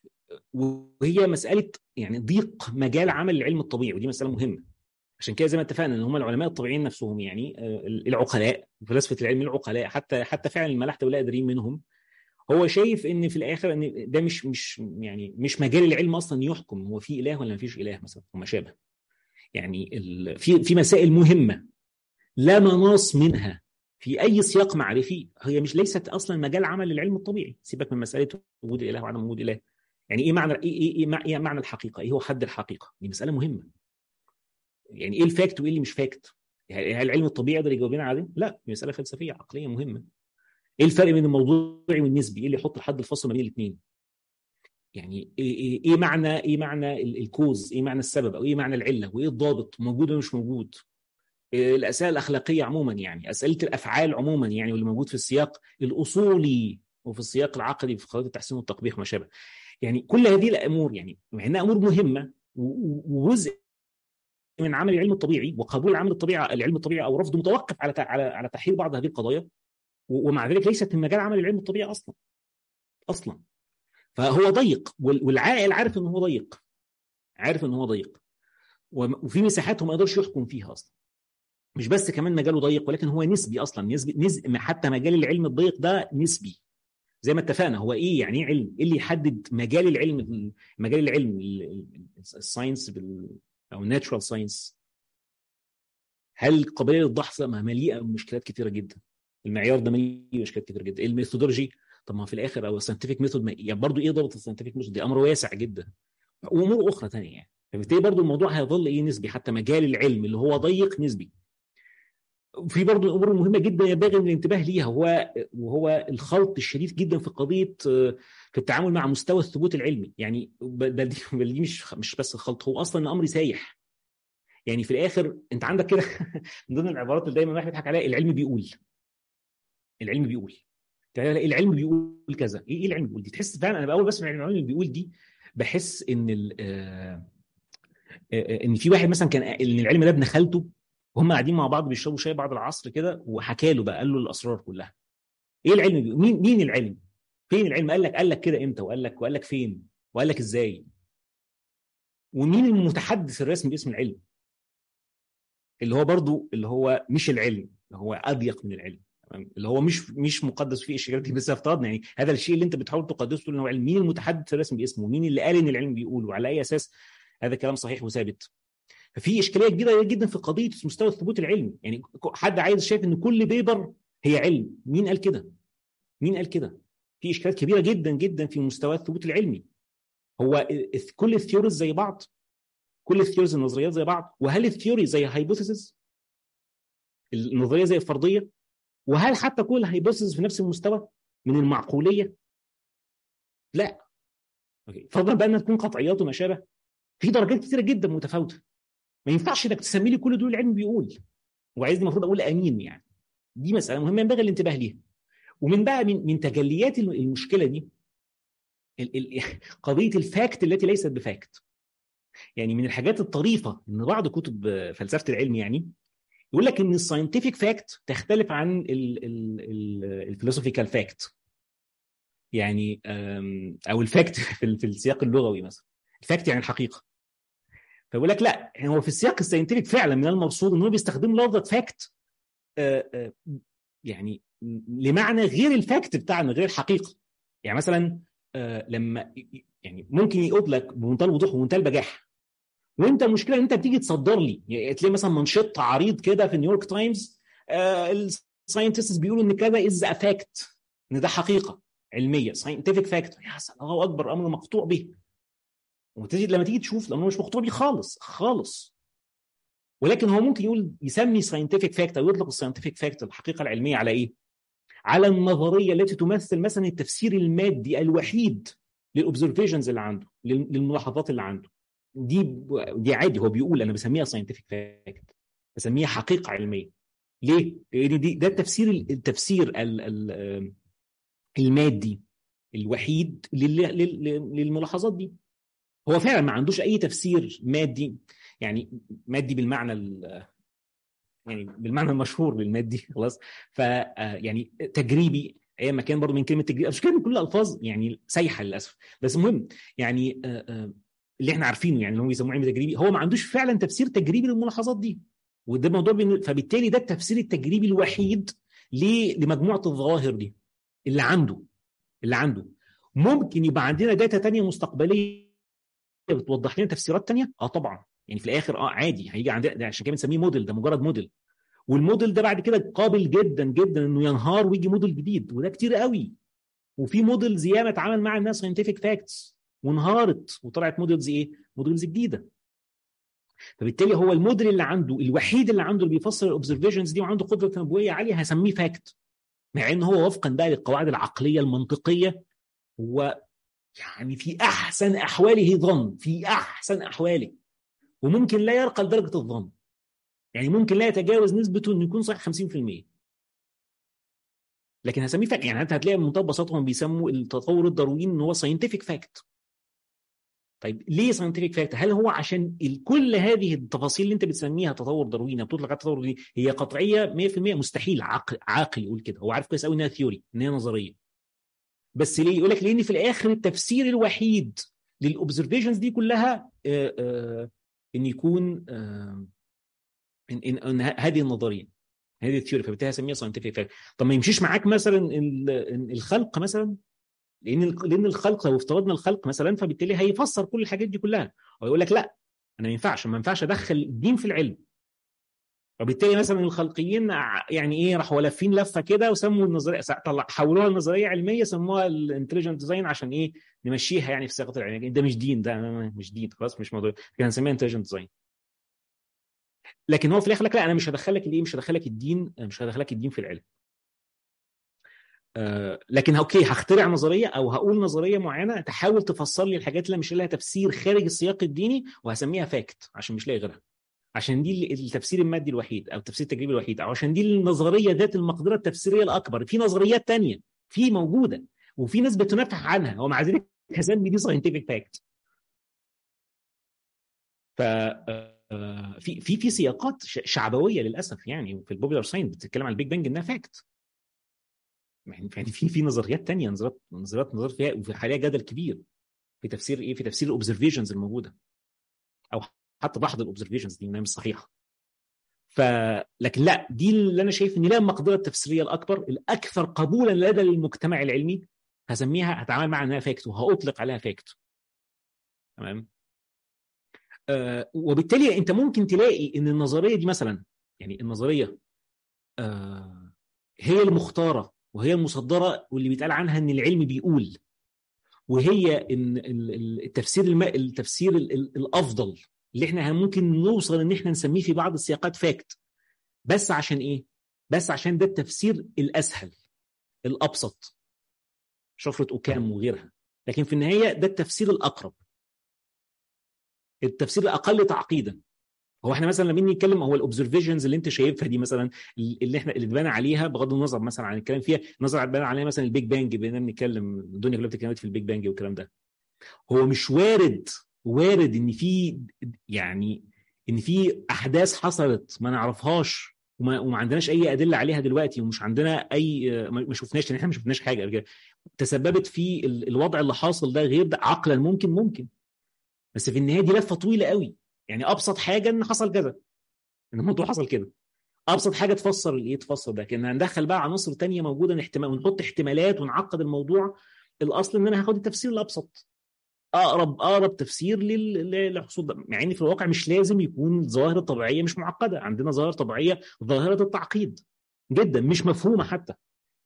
وهي مساله يعني ضيق مجال عمل العلم الطبيعي ودي مساله مهمه عشان كده زي ما اتفقنا ان هم العلماء الطبيعيين نفسهم يعني آه العقلاء فلاسفه العلم العقلاء حتى حتى فعلا الملاحده ولا قادرين منهم هو شايف ان في الاخر ان ده مش مش يعني مش مجال العلم اصلا يحكم هو في اله ولا ما فيش اله مثلا وما شابه يعني في في مسائل مهمه لا مناص منها في اي سياق معرفي هي مش ليست اصلا مجال عمل العلم الطبيعي سيبك من مساله وجود الاله وعدم وجود اله يعني ايه معنى ايه ايه, إيه, إيه معنى الحقيقه ايه هو حد الحقيقه دي مساله مهمه يعني ايه الفاكت وايه اللي مش فاكت يعني هل العلم الطبيعي يقدر يجاوب لنا عليه لا دي مساله فلسفيه عقليه مهمه ايه الفرق بين الموضوعي والنسبي ايه اللي يحط الحد الفاصل ما بين الاثنين يعني ايه ايه, إيه معنى ايه معنى الكوز ايه معنى السبب او ايه معنى العله وايه الضابط موجود ولا مش موجود الاسئله الاخلاقيه عموما يعني اسئله الافعال عموما يعني واللي موجود في السياق الاصولي وفي السياق العقدي في قضيه التحسين والتقبيح وما شابه يعني كل هذه الامور يعني مع انها امور مهمه وجزء من عمل العلم الطبيعي وقبول العمل الطبيعي العلم الطبيعي او رفضه متوقف على على على تحليل بعض هذه القضايا ومع ذلك ليست من مجال عمل العلم الطبيعي اصلا اصلا فهو ضيق والعاقل عارف ان هو ضيق عارف ان هو ضيق وفي مساحات هو ما يقدرش يحكم فيها اصلا مش بس كمان مجاله ضيق ولكن هو نسبي اصلا نسبي نسبي حتى مجال العلم الضيق ده نسبي زي ما اتفقنا هو ايه يعني ايه علم؟ ايه اللي يحدد مجال العلم مجال العلم الساينس او الناتشورال ساينس هل قابليه للدحص مليئه بمشكلات كثيره جدا المعيار ده مليء باشكال كتير جدا الميثودولوجي طب ما في الاخر او الساينتفك ميثود يعني برضه ايه ضابط الساينتفك ميثود دي امر واسع جدا وامور اخرى ثانيه يعني فبالتالي برضه الموضوع هيظل ايه نسبي حتى مجال العلم اللي هو ضيق نسبي في برضه الامور المهمه جدا ينبغي الانتباه ليها هو وهو الخلط الشديد جدا في قضيه في التعامل مع مستوى الثبوت العلمي يعني بل دي, بل دي مش مش بس الخلط هو اصلا امر سايح يعني في الاخر انت عندك كده من ضمن العبارات اللي دايما الواحد بيضحك عليها العلم بيقول العلم بيقول العلم بيقول كذا ايه العلم بيقول دي تحس فعلا انا اول بسمع العلم اللي بيقول دي بحس ان ان في واحد مثلا كان ان العلم ده ابن خالته وهم قاعدين مع بعض بيشربوا شاي بعد العصر كده وحكى له بقى قال له الاسرار كلها ايه العلم بيقول مين مين العلم فين العلم قال لك قال لك كده امتى وقال لك وقال لك فين وقال لك ازاي ومين المتحدث الرسمي باسم العلم اللي هو برضو اللي هو مش العلم اللي هو اضيق من العلم اللي هو مش مش مقدس فيه اشكالات بس افترضنا يعني هذا الشيء اللي انت بتحاول تقدسه انه علم مين المتحدث الرسمي باسمه مين اللي قال ان العلم بيقول وعلى اي اساس هذا كلام صحيح وثابت ففي اشكاليه كبيره جدا في قضيه مستوى الثبوت العلمي يعني حد عايز شايف ان كل بيبر هي علم مين قال كده مين قال كده في اشكالات كبيره جدا جدا في مستوى الثبوت العلمي هو كل الثيوريز زي بعض كل الثيوريز النظريات زي بعض وهل الثيوري زي هايبوثيسز النظريه زي الفرضيه وهل حتى كل هايبوثيسز في نفس المستوى من المعقوليه لا فضلا بقى انها تكون قطعيات وما شابه في درجات كثيره جدا متفاوته ما ينفعش انك تسمي لي كل دول العلم بيقول وعايزني المفروض اقول امين يعني دي مساله مهمه ينبغي الانتباه ليها ومن بقى من من تجليات المشكله دي قضيه الفاكت التي ليست بفاكت يعني من الحاجات الطريفه ان بعض كتب فلسفه العلم يعني يقول لك ان الساينتفك فاكت تختلف عن الفلوسوفيكال فاكت يعني او الفاكت في السياق اللغوي مثلا الفاكت يعني الحقيقه فيقول لك لا هو في السياق الساينتفك فعلا من المرصود ان هو بيستخدم لفظه فاكت يعني لمعنى غير الفاكت بتاعنا غير الحقيقه يعني مثلا لما يعني ممكن يقول لك بمنتهى الوضوح ومنتهى البجاحه وانت المشكله ان انت بتيجي تصدر لي يعني تلاقي مثلا منشط عريض كده في نيويورك تايمز الساينتستس بيقولوا ان كذا از ا فاكت ان ده حقيقه علميه ساينتفك فاكت يا سلام الله اكبر امر مقطوع به وتجد لما تيجي تشوف الامر مش مقطوع به خالص خالص ولكن هو ممكن يقول يسمي ساينتفك فاكت او يطلق الساينتفك فاكت الحقيقه العلميه على ايه؟ على النظريه التي تمثل مثلا التفسير المادي الوحيد للاوبزرفيشنز اللي عنده للملاحظات اللي عنده دي دي عادي هو بيقول انا بسميها ساينتفك فاكت بسميها حقيقه علميه ليه؟ لان دي ده التفسير التفسير ال ال المادي الوحيد للملاحظات دي هو فعلا ما عندوش اي تفسير مادي يعني مادي بالمعنى يعني بالمعنى المشهور للمادي خلاص ف يعني تجريبي ايام ما كان برضه من كلمه تجريبي مش كلمه كل الالفاظ يعني سايحه للاسف بس المهم يعني اللي احنا عارفينه يعني اللي هم بيسموه علم تجريبي هو ما عندوش فعلا تفسير تجريبي للملاحظات دي وده موضوع بين... فبالتالي ده التفسير التجريبي الوحيد لمجموعه الظواهر دي اللي عنده اللي عنده ممكن يبقى عندنا داتا تانية مستقبليه بتوضح لنا تفسيرات تانية اه طبعا يعني في الاخر اه عادي هيجي عندنا عشان كده بنسميه موديل ده مجرد موديل والموديل ده بعد كده قابل جدا جدا انه ينهار ويجي موديل جديد وده كتير قوي وفي موديلز ياما اتعامل مع الناس ساينتفك فاكتس وانهارت وطلعت موديلز ايه؟ موديلز جديده. فبالتالي هو الموديل اللي عنده الوحيد اللي عنده اللي بيفسر الاوبزرفيشنز دي وعنده قدره تنبؤيه عاليه هسميه فاكت. مع ان هو وفقا بقى للقواعد العقليه المنطقيه هو يعني في احسن احواله ظن في احسن احواله وممكن لا يرقى لدرجه الظن. يعني ممكن لا يتجاوز نسبته انه يكون صحيح 50%. لكن هسميه فاكت يعني انت هتلاقي بمنتهى البساطه هم بيسموا التطور الدارويني ان هو ساينتفك فاكت. طيب ليه ساينتفك فاكت؟ هل هو عشان كل هذه التفاصيل اللي انت بتسميها تطور دارويني بتطلق على التطور دي هي قطعيه 100% مستحيل عقل عاقل يقول كده هو عارف كويس قوي انها ثيوري ان هي نظريه بس ليه؟ يقول لك لان في الاخر التفسير الوحيد للاوبزرفيشنز دي كلها آآ آآ ان يكون إن, إن, ان هذه النظريه هذه الثيوري فبالتالي هسميها ساينتفك فاكت طب ما يمشيش معاك مثلا الخلق مثلا لان لان الخلق لو افترضنا الخلق مثلا فبالتالي هيفسر كل الحاجات دي كلها ويقول لك لا انا ما ينفعش ما ينفعش ادخل الدين في العلم وبالتالي مثلا الخلقيين يعني ايه راحوا لافين لفه كده وسموا النظريه طلع حولوها لنظريه علميه سموها الانتليجنت ديزاين عشان ايه نمشيها يعني في صياغه العلم ده مش دين ده مش دين خلاص مش موضوع كان هنسميها انتليجنت ديزاين لكن هو في الاخر لك لا انا مش هدخلك الايه مش هدخلك الدين مش هدخلك الدين في العلم آه لكن اوكي هخترع نظريه او هقول نظريه معينه تحاول تفسر لي الحاجات اللي مش لها تفسير خارج السياق الديني وهسميها فاكت عشان مش لاقي غيرها عشان دي التفسير المادي الوحيد او التفسير التجريبي الوحيد او عشان دي النظريه ذات المقدره التفسيريه الاكبر في نظريات تانية في موجوده وفي ناس بتنافح عنها ومع ذلك هسمي دي ساينتفك فاكت ف في في في سياقات شعبويه للاسف يعني في البوبولار ساينس بتتكلم عن البيج بانج انها فاكت يعني في في نظريات تانية نظريات نظريات نظريات فيها وفي حاليا جدل كبير في تفسير ايه في تفسير الاوبزرفيشنز الموجوده او حتى بعض الاوبزرفيشنز دي مش صحيحه ف لكن لا دي اللي انا شايف ان لها المقدره التفسيريه الاكبر الاكثر قبولا لدى المجتمع العلمي هسميها هتعامل معها انها فاكت وهاطلق عليها فاكت تمام آه وبالتالي انت ممكن تلاقي ان النظريه دي مثلا يعني النظريه آه هي المختاره وهي المصدره واللي بيتقال عنها ان العلم بيقول وهي ان التفسير الم... التفسير الافضل اللي احنا ممكن نوصل ان احنا نسميه في بعض السياقات فاكت بس عشان ايه؟ بس عشان ده التفسير الاسهل الابسط شفره اوكام وغيرها لكن في النهايه ده التفسير الاقرب التفسير الاقل تعقيدا هو احنا مثلا لما نيجي نتكلم هو الاوبزرفيشنز اللي انت شايفها دي مثلا اللي احنا اللي اتبنى عليها بغض النظر مثلا عن الكلام فيها نظر اتبنى عليها مثلا البيج بانج بقينا بنتكلم الدنيا كلها بتتكلم في البيج بانج والكلام ده هو مش وارد وارد ان في يعني ان في احداث حصلت ما نعرفهاش وما, وما عندناش اي ادله عليها دلوقتي ومش عندنا اي ما شفناش لان احنا ما شفناش حاجه كده تسببت في الوضع اللي حاصل ده غير ده عقلا ممكن ممكن بس في النهايه دي لفه طويله قوي يعني ابسط حاجه ان حصل كذا ان الموضوع حصل كده ابسط حاجه تفسر ايه تفسر ده كنا هندخل بقى عناصر تانية موجوده احتمال ونحط احتمالات ونعقد الموضوع الاصل ان انا هاخد التفسير الابسط اقرب اقرب تفسير للحصول ده مع ان في الواقع مش لازم يكون الظواهر الطبيعيه مش معقده عندنا ظواهر طبيعيه ظاهره التعقيد جدا مش مفهومه حتى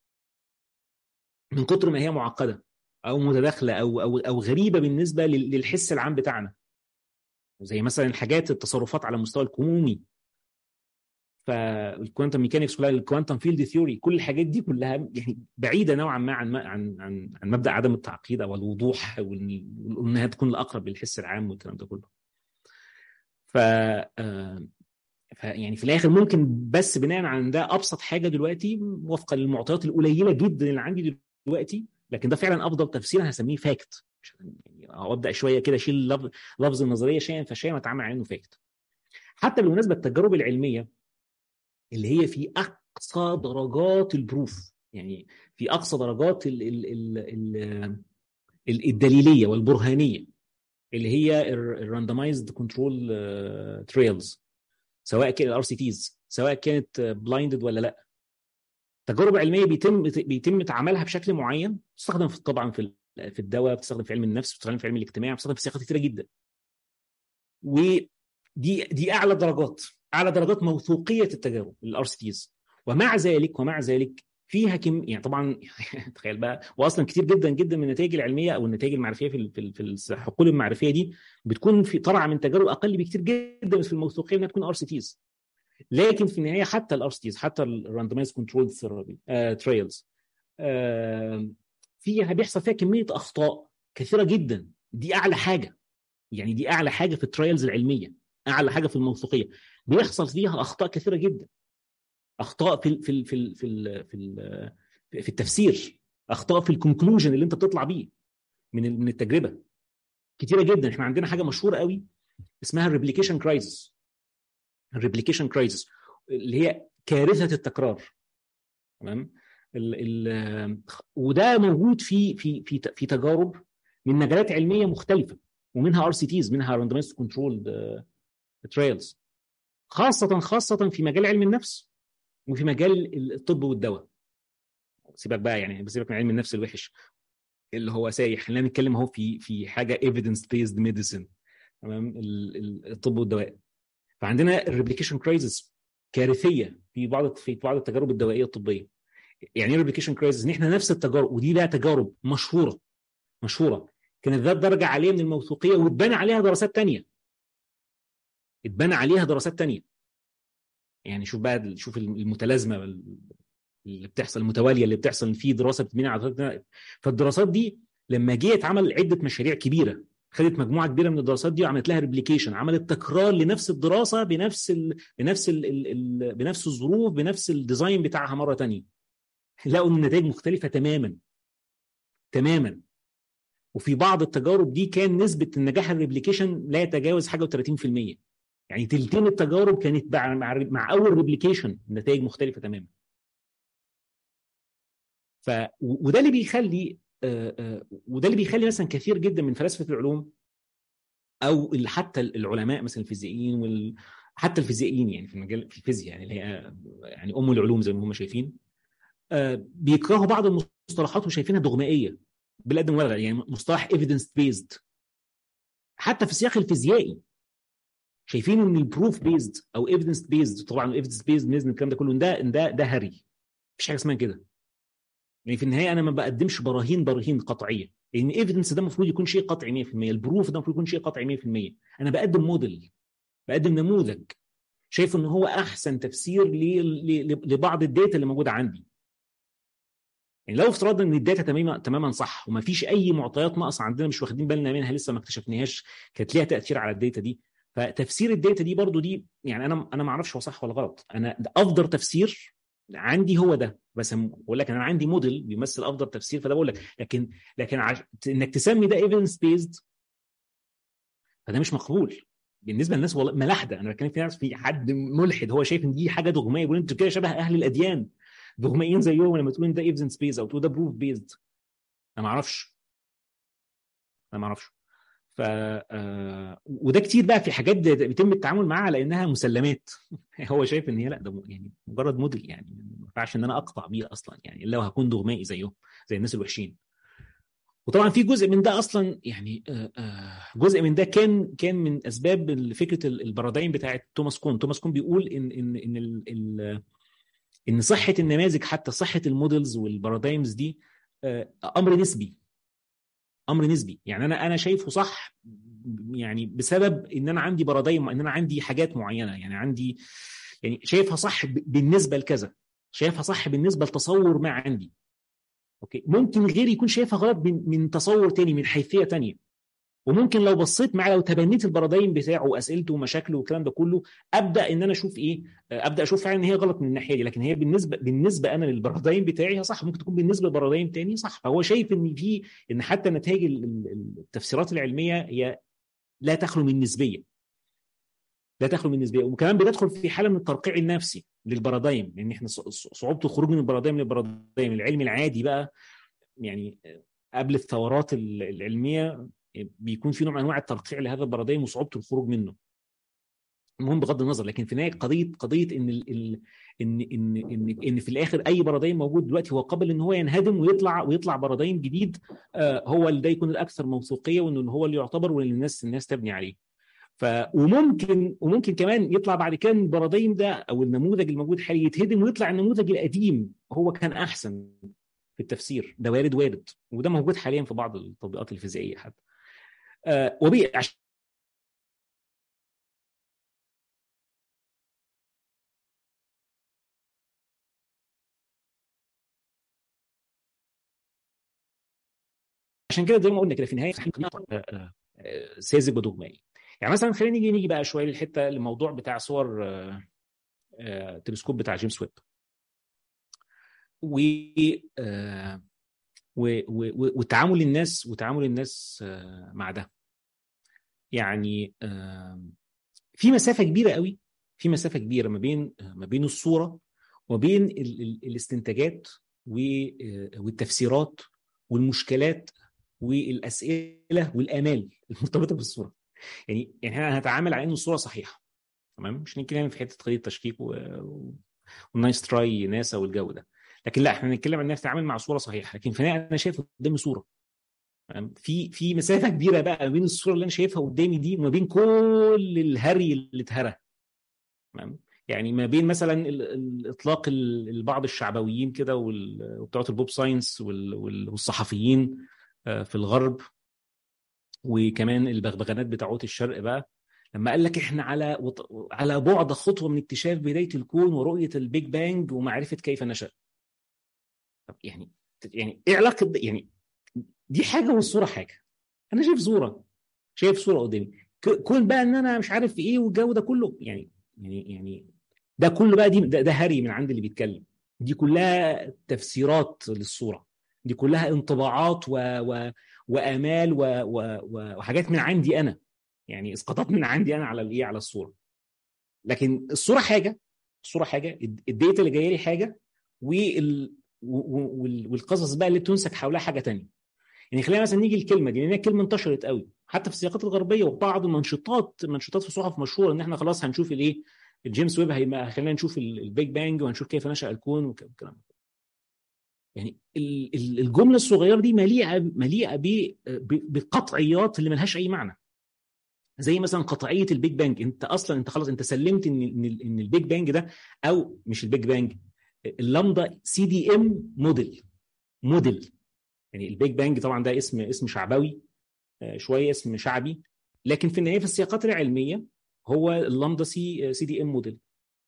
من كتر ما هي معقده او متداخله او او او غريبه بالنسبه للحس العام بتاعنا زي مثلا الحاجات التصرفات على المستوى الكمومي فالكوانتم ميكانكس كلها الكوانتم فيلد ثيوري كل الحاجات دي كلها يعني بعيده نوعا ما عن عن عن, عن مبدا عدم التعقيد او الوضوح وانها تكون الاقرب للحس العام والكلام ده كله. ف ف يعني في الاخر ممكن بس بناء على ده ابسط حاجه دلوقتي وفقا للمعطيات القليله جدا اللي عندي دلوقتي لكن ده فعلا افضل تفسير هسميه فاكت يعني ابدا شويه كده اشيل لفظ, لفظ النظريه شيئا فشيئا واتعامل على انه فاكت. حتى بالمناسبه التجارب العلميه اللي هي في اقصى درجات البروف يعني في اقصى درجات ال ال ال ال الدليليه والبرهانيه اللي هي الراندمايزد كنترول تريلز سواء كان الار سي تيز سواء كانت بلايندد ولا لا تجارب علميه بيتم بيتم عملها بشكل معين تستخدم في طبعا في في الدواء بتستخدم في علم النفس بتستخدم في علم الاجتماع بتستخدم في سياقات كثيره جدا ودي دي اعلى درجات اعلى درجات موثوقيه التجارب الار سي تيز ومع ذلك ومع ذلك فيها كم يعني طبعا تخيل بقى واصلا كتير جدا جدا من النتائج العلميه او النتائج المعرفيه في في, في الحقول المعرفيه دي بتكون في طالعه من تجارب اقل بكتير جدا في الموثوقيه انها تكون ار سي تيز لكن في النهايه حتى الار سي تيز حتى الراندمايز كنترول ثيرابي تريلز فيها بيحصل فيها كميه اخطاء كثيره جدا دي اعلى حاجه يعني دي اعلى حاجه في الترايلز العلميه اعلى حاجه في الموثوقيه بيحصل فيها اخطاء كثيره جدا اخطاء في ال في ال في ال في ال في, ال في التفسير اخطاء في الكونكلوجن اللي انت بتطلع بيه من من التجربه كتيره جدا احنا عندنا حاجه مشهوره قوي اسمها الريبليكيشن كرايسيس الريبليكيشن كرايسيس اللي هي كارثه التكرار تمام ال ال وده موجود في في في في تجارب من مجالات علميه مختلفه ومنها ار سي تيز منها راندمايزد كنترول تريلز خاصه خاصه في مجال علم النفس وفي مجال الطب والدواء سيبك بقى يعني بسيبك من علم النفس الوحش اللي هو سايح خلينا نتكلم اهو في في حاجه ايفيدنس بيزد ميديسن تمام الطب والدواء فعندنا الريبليكيشن كرايسيس كارثيه في بعض في بعض التجارب الدوائيه الطبيه يعني ايه ريبليكيشن كرايسيس ان احنا نفس التجارب ودي لها تجارب مشهوره مشهوره كانت ذات درجه عاليه من الموثوقيه واتبنى عليها دراسات تانية اتبنى عليها دراسات تانية يعني شوف بقى شوف المتلازمه اللي بتحصل المتواليه اللي بتحصل في دراسه بتبني على فالدراسات دي لما جه اتعمل عده مشاريع كبيره خدت مجموعه كبيره من الدراسات دي وعملت لها ريبليكيشن عملت تكرار لنفس الدراسه بنفس ال بنفس ال ال ال بنفس الظروف بنفس الديزاين بتاعها مره تانية لقوا ان النتائج مختلفه تماما تماما وفي بعض التجارب دي كان نسبه النجاح الريبليكيشن لا يتجاوز حاجه و30% يعني تلتين التجارب كانت مع, مع اول ريبليكيشن النتائج مختلفه تماما ف وده اللي بيخلي وده اللي بيخلي مثلا كثير جدا من فلاسفه العلوم او اللي حتى العلماء مثلا الفيزيائيين حتى الفيزيائيين يعني في المجال في الفيزياء يعني اللي هي يعني ام العلوم زي ما هم شايفين بيكرهوا بعض المصطلحات وشايفينها دogمائيه بالقد مبالغه يعني مصطلح evidence based حتى في السياق الفيزيائي شايفين ان البروف بيزد او ايفيدنس بيزد طبعا الايفيدنس بيزد نزل الكلام ده كله ده ده ده هري مفيش حاجه اسمها كده يعني في النهايه انا ما بقدمش براهين براهين قطعيه لان ايفيدنس ده المفروض يكون شيء قطعي 100% البروف ده المفروض يكون شيء قطعي 100% انا بقدم موديل بقدم نموذج شايف ان هو احسن تفسير لبعض الداتا اللي موجوده عندي يعني لو افترضنا ان الداتا تماما تماما صح وما فيش اي معطيات ناقصه عندنا مش واخدين بالنا منها لسه ما اكتشفناهاش كانت ليها تاثير على الداتا دي فتفسير الداتا دي برضو دي يعني انا انا ما اعرفش هو صح ولا غلط انا افضل تفسير عندي هو ده بس بقول لك انا عندي موديل بيمثل افضل تفسير فده بقول لك لكن لكن عش... انك تسمي ده ايفيدنس بيزد فده مش مقبول بالنسبه للناس والله ملاحده انا بتكلم في ناس في حد ملحد هو شايف ان دي حاجه دغميه يقول انتوا كده شبه اهل الاديان دغمائيين زيهم لما تقول ان ده ايفيدنس بيز او تقول ده بروف بيزد انا ما اعرفش انا ما اعرفش ف آه وده كتير بقى في حاجات بيتم التعامل معاها على انها مسلمات هو شايف ان هي لا ده يعني مجرد موديل يعني ما ينفعش ان انا اقطع بيه اصلا يعني الا وهكون دغمائي زيهم زي الناس الوحشين وطبعا في جزء من ده اصلا يعني آه آه جزء من ده كان كان من اسباب فكره البارادايم بتاعت توماس كون توماس كون بيقول ان ان ان ال ال ان صحه النماذج حتى صحه المودلز والبارادايمز دي امر نسبي امر نسبي يعني انا انا شايفه صح يعني بسبب ان انا عندي بارادايم ان انا عندي حاجات معينه يعني عندي يعني شايفها صح بالنسبه لكذا شايفها صح بالنسبه لتصور ما عندي اوكي ممكن غيري يكون شايفها غلط من, من تصور تاني من حيثيه تانية وممكن لو بصيت معاه لو تبنيت البارادايم بتاعه واسئلته ومشاكله والكلام ده كله ابدا ان انا اشوف ايه ابدا اشوف فعلا ان هي غلط من الناحيه دي لكن هي بالنسبه بالنسبه انا للبارادايم بتاعي هي صح ممكن تكون بالنسبه لبارادايم تاني صح فهو شايف ان في ان حتى نتائج التفسيرات العلميه هي لا تخلو من نسبيه لا تخلو من نسبيه وكمان بتدخل في حاله من الترقيع النفسي للبارادايم لان احنا صعوبه الخروج من البارادايم للبارادايم العلم العادي بقى يعني قبل الثورات العلميه بيكون في نوع من انواع الترقيع لهذا البارادايم وصعوبه الخروج منه المهم بغض النظر لكن في النهايه قضيه قضيه ان ال ال ان ان ان ان في الاخر اي بارادايم موجود دلوقتي هو قابل ان هو ينهدم ويطلع ويطلع بارادايم جديد آه هو اللي ده يكون الاكثر موثوقيه وانه هو اللي يعتبر واللي الناس الناس تبني عليه. ف وممكن وممكن كمان يطلع بعد كده البارادايم ده او النموذج الموجود حاليا يتهدم ويطلع النموذج القديم هو كان احسن في التفسير ده وارد وارد وده موجود حاليا في بعض التطبيقات الفيزيائيه حتى. آه وبي عشان عشان كده زي ما قلنا كده في النهايه ساذج ودogمائي يعني مثلا خلينا نيجي نيجي بقى شويه للحته الموضوع بتاع صور التلسكوب بتاع جيمس ويب و وتعامل الناس وتعامل الناس مع ده يعني في مسافه كبيره قوي في مسافه كبيره ما بين ما بين الصوره وما بين الاستنتاجات والتفسيرات والمشكلات والاسئله والامال المرتبطه بالصوره يعني يعني احنا هنتعامل على ان الصوره صحيحه تمام مش نتكلم في حته قضيه تشكيك و... والنايس تراي ناسا والجو ده لكن لا احنا هنتكلم عن الناس تتعامل مع صوره صحيحه لكن في النهايه انا شايف قدامي صوره في في مسافه كبيره بقى ما بين الصوره اللي انا شايفها قدامي دي وما بين كل الهري اللي اتهرى تمام يعني ما بين مثلا الاطلاق بعض الشعبويين كده وبتوع البوب ساينس والصحفيين في الغرب وكمان البغبغانات بتاعوت الشرق بقى لما قال لك احنا على على بعد خطوه من اكتشاف بدايه الكون ورؤيه البيج بانج ومعرفه كيف نشا طب يعني يعني ايه علاقه يعني دي حاجه والصوره حاجه انا شايف صوره شايف صوره قدامي كون بقى ان انا مش عارف ايه والجو ده كله يعني يعني يعني ده كله بقى دي ده, ده هري من عند اللي بيتكلم دي كلها تفسيرات للصوره دي كلها انطباعات و... و... وامال و... و... وحاجات من عندي انا يعني اسقاطات من عندي انا على الايه على الصوره لكن الصوره حاجه الصوره حاجه الداتا اللي جايه لي حاجه وال... والقصص بقى اللي بتنسج حولها حاجه تانية يعني خلينا مثلا نيجي الكلمه دي لان هي كلمه انتشرت قوي حتى في السياقات الغربيه وبعض المنشطات منشطات في صحف مشهوره ان احنا خلاص هنشوف الايه الجيمس ويب هيبقى خلينا نشوف البيج بانج وهنشوف كيف نشا الكون والكلام ده يعني الجمله الصغيره دي مليئه مليئه بقطعيات اللي ملهاش اي معنى زي مثلا قطعيه البيج بانج انت اصلا انت خلاص انت سلمت ان ان ان البيج بانج ده او مش البيج بانج اللامدا سي دي ام موديل موديل يعني البيج بانج طبعا ده اسم اسم شعبوي شويه اسم شعبي لكن في النهايه في السياقات العلميه هو اللامدا سي سي دي ام موديل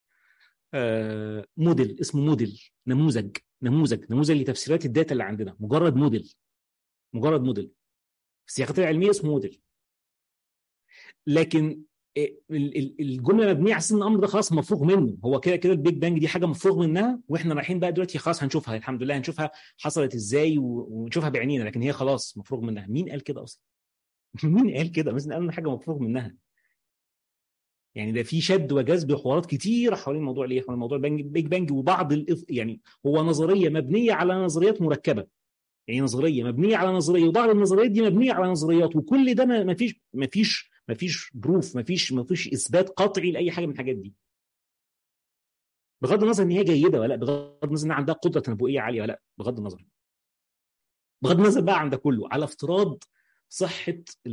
موديل اسمه موديل نموذج نموذج نموذج لتفسيرات الداتا اللي عندنا مجرد موديل مجرد موديل في السياقات العلميه اسمه موديل لكن الجمله مبنيه على ان الامر ده خلاص مفروغ منه هو كده كده البيج بانج دي حاجه مفروغ منها واحنا رايحين بقى دلوقتي خلاص هنشوفها الحمد لله هنشوفها حصلت ازاي ونشوفها بعينينا لكن هي خلاص مفروغ منها مين قال كده اصلا مين قال كده مثلا قال حاجه مفروغ منها يعني ده في شد وجذب حوارات كتيره حوالين موضوع الايه حوالين موضوع البيج بانج وبعض الإف... يعني هو نظريه مبنيه على نظريات مركبه يعني نظريه مبنيه على نظريه وبعض النظريات دي مبنيه على نظريات وكل ده ما فيش ما فيش ما فيش بروف ما فيش ما فيش اثبات قطعي لاي حاجه من الحاجات دي بغض النظر ان هي جيده ولا بغض النظر ان عندها قدره تنبؤيه عاليه ولا بغض النظر بغض النظر بقى عن ده كله على افتراض صحه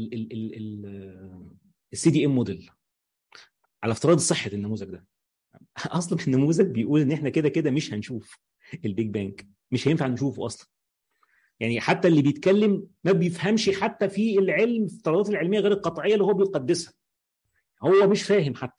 السي دي ام موديل على افتراض صحه النموذج ده اصلا النموذج بيقول ان احنا كده كده مش هنشوف البيج بانج مش هينفع نشوفه اصلا يعني حتى اللي بيتكلم ما بيفهمش حتى في العلم في الطلبات العلميه غير القطعيه اللي هو بيقدسها هو مش فاهم حتى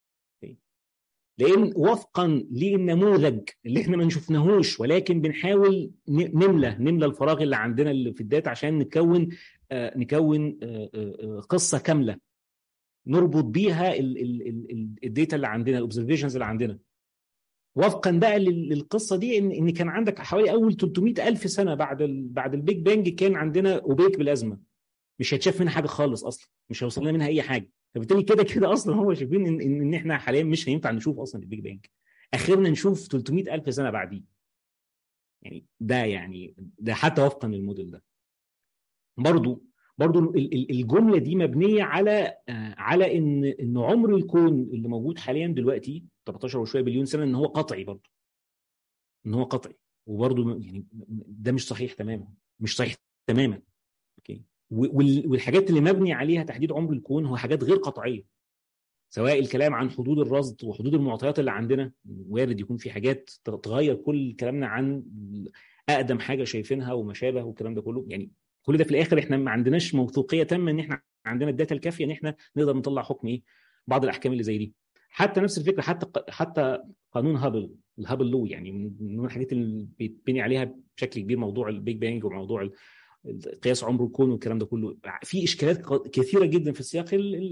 لان وفقا للنموذج اللي احنا ما شفناهوش ولكن بنحاول نملى نملى الفراغ اللي عندنا اللي في الداتا عشان نكون آه نكون آه آه قصه كامله نربط بيها الداتا اللي عندنا الاوبزرفيشنز اللي عندنا وفقا بقى للقصه دي ان ان كان عندك حوالي اول 300 الف سنه بعد ال بعد البيج بانج كان عندنا اوبيك بالازمه مش هيتشاف منها حاجه خالص اصلا مش هيوصل لنا منها اي حاجه فبالتالي كده كده اصلا هو شايفين ان, إن, ان احنا حاليا مش هينفع نشوف اصلا البيج بانج اخرنا نشوف 300 الف سنه بعديه يعني ده يعني ده حتى وفقا للموديل ده برضو برضو الجمله دي مبنيه على على ان ان عمر الكون اللي موجود حاليا دلوقتي 13 وشويه بليون سنه ان هو قطعي برضو ان هو قطعي وبرضو يعني ده مش صحيح تماما مش صحيح تماما اوكي والحاجات اللي مبني عليها تحديد عمر الكون هو حاجات غير قطعيه سواء الكلام عن حدود الرصد وحدود المعطيات اللي عندنا وارد يكون في حاجات تغير كل كلامنا عن اقدم حاجه شايفينها وما شابه والكلام ده كله يعني كل ده في الاخر احنا ما عندناش موثوقيه تامه ان احنا عندنا الداتا الكافيه ان احنا نقدر نطلع حكم ايه بعض الاحكام اللي زي دي حتى نفس الفكره حتى حتى قانون هابل الهابل لو يعني من الحاجات اللي بيتبني عليها بشكل كبير موضوع البيج بانج وموضوع قياس عمر الكون والكلام ده كله في اشكالات كثيره جدا في السياق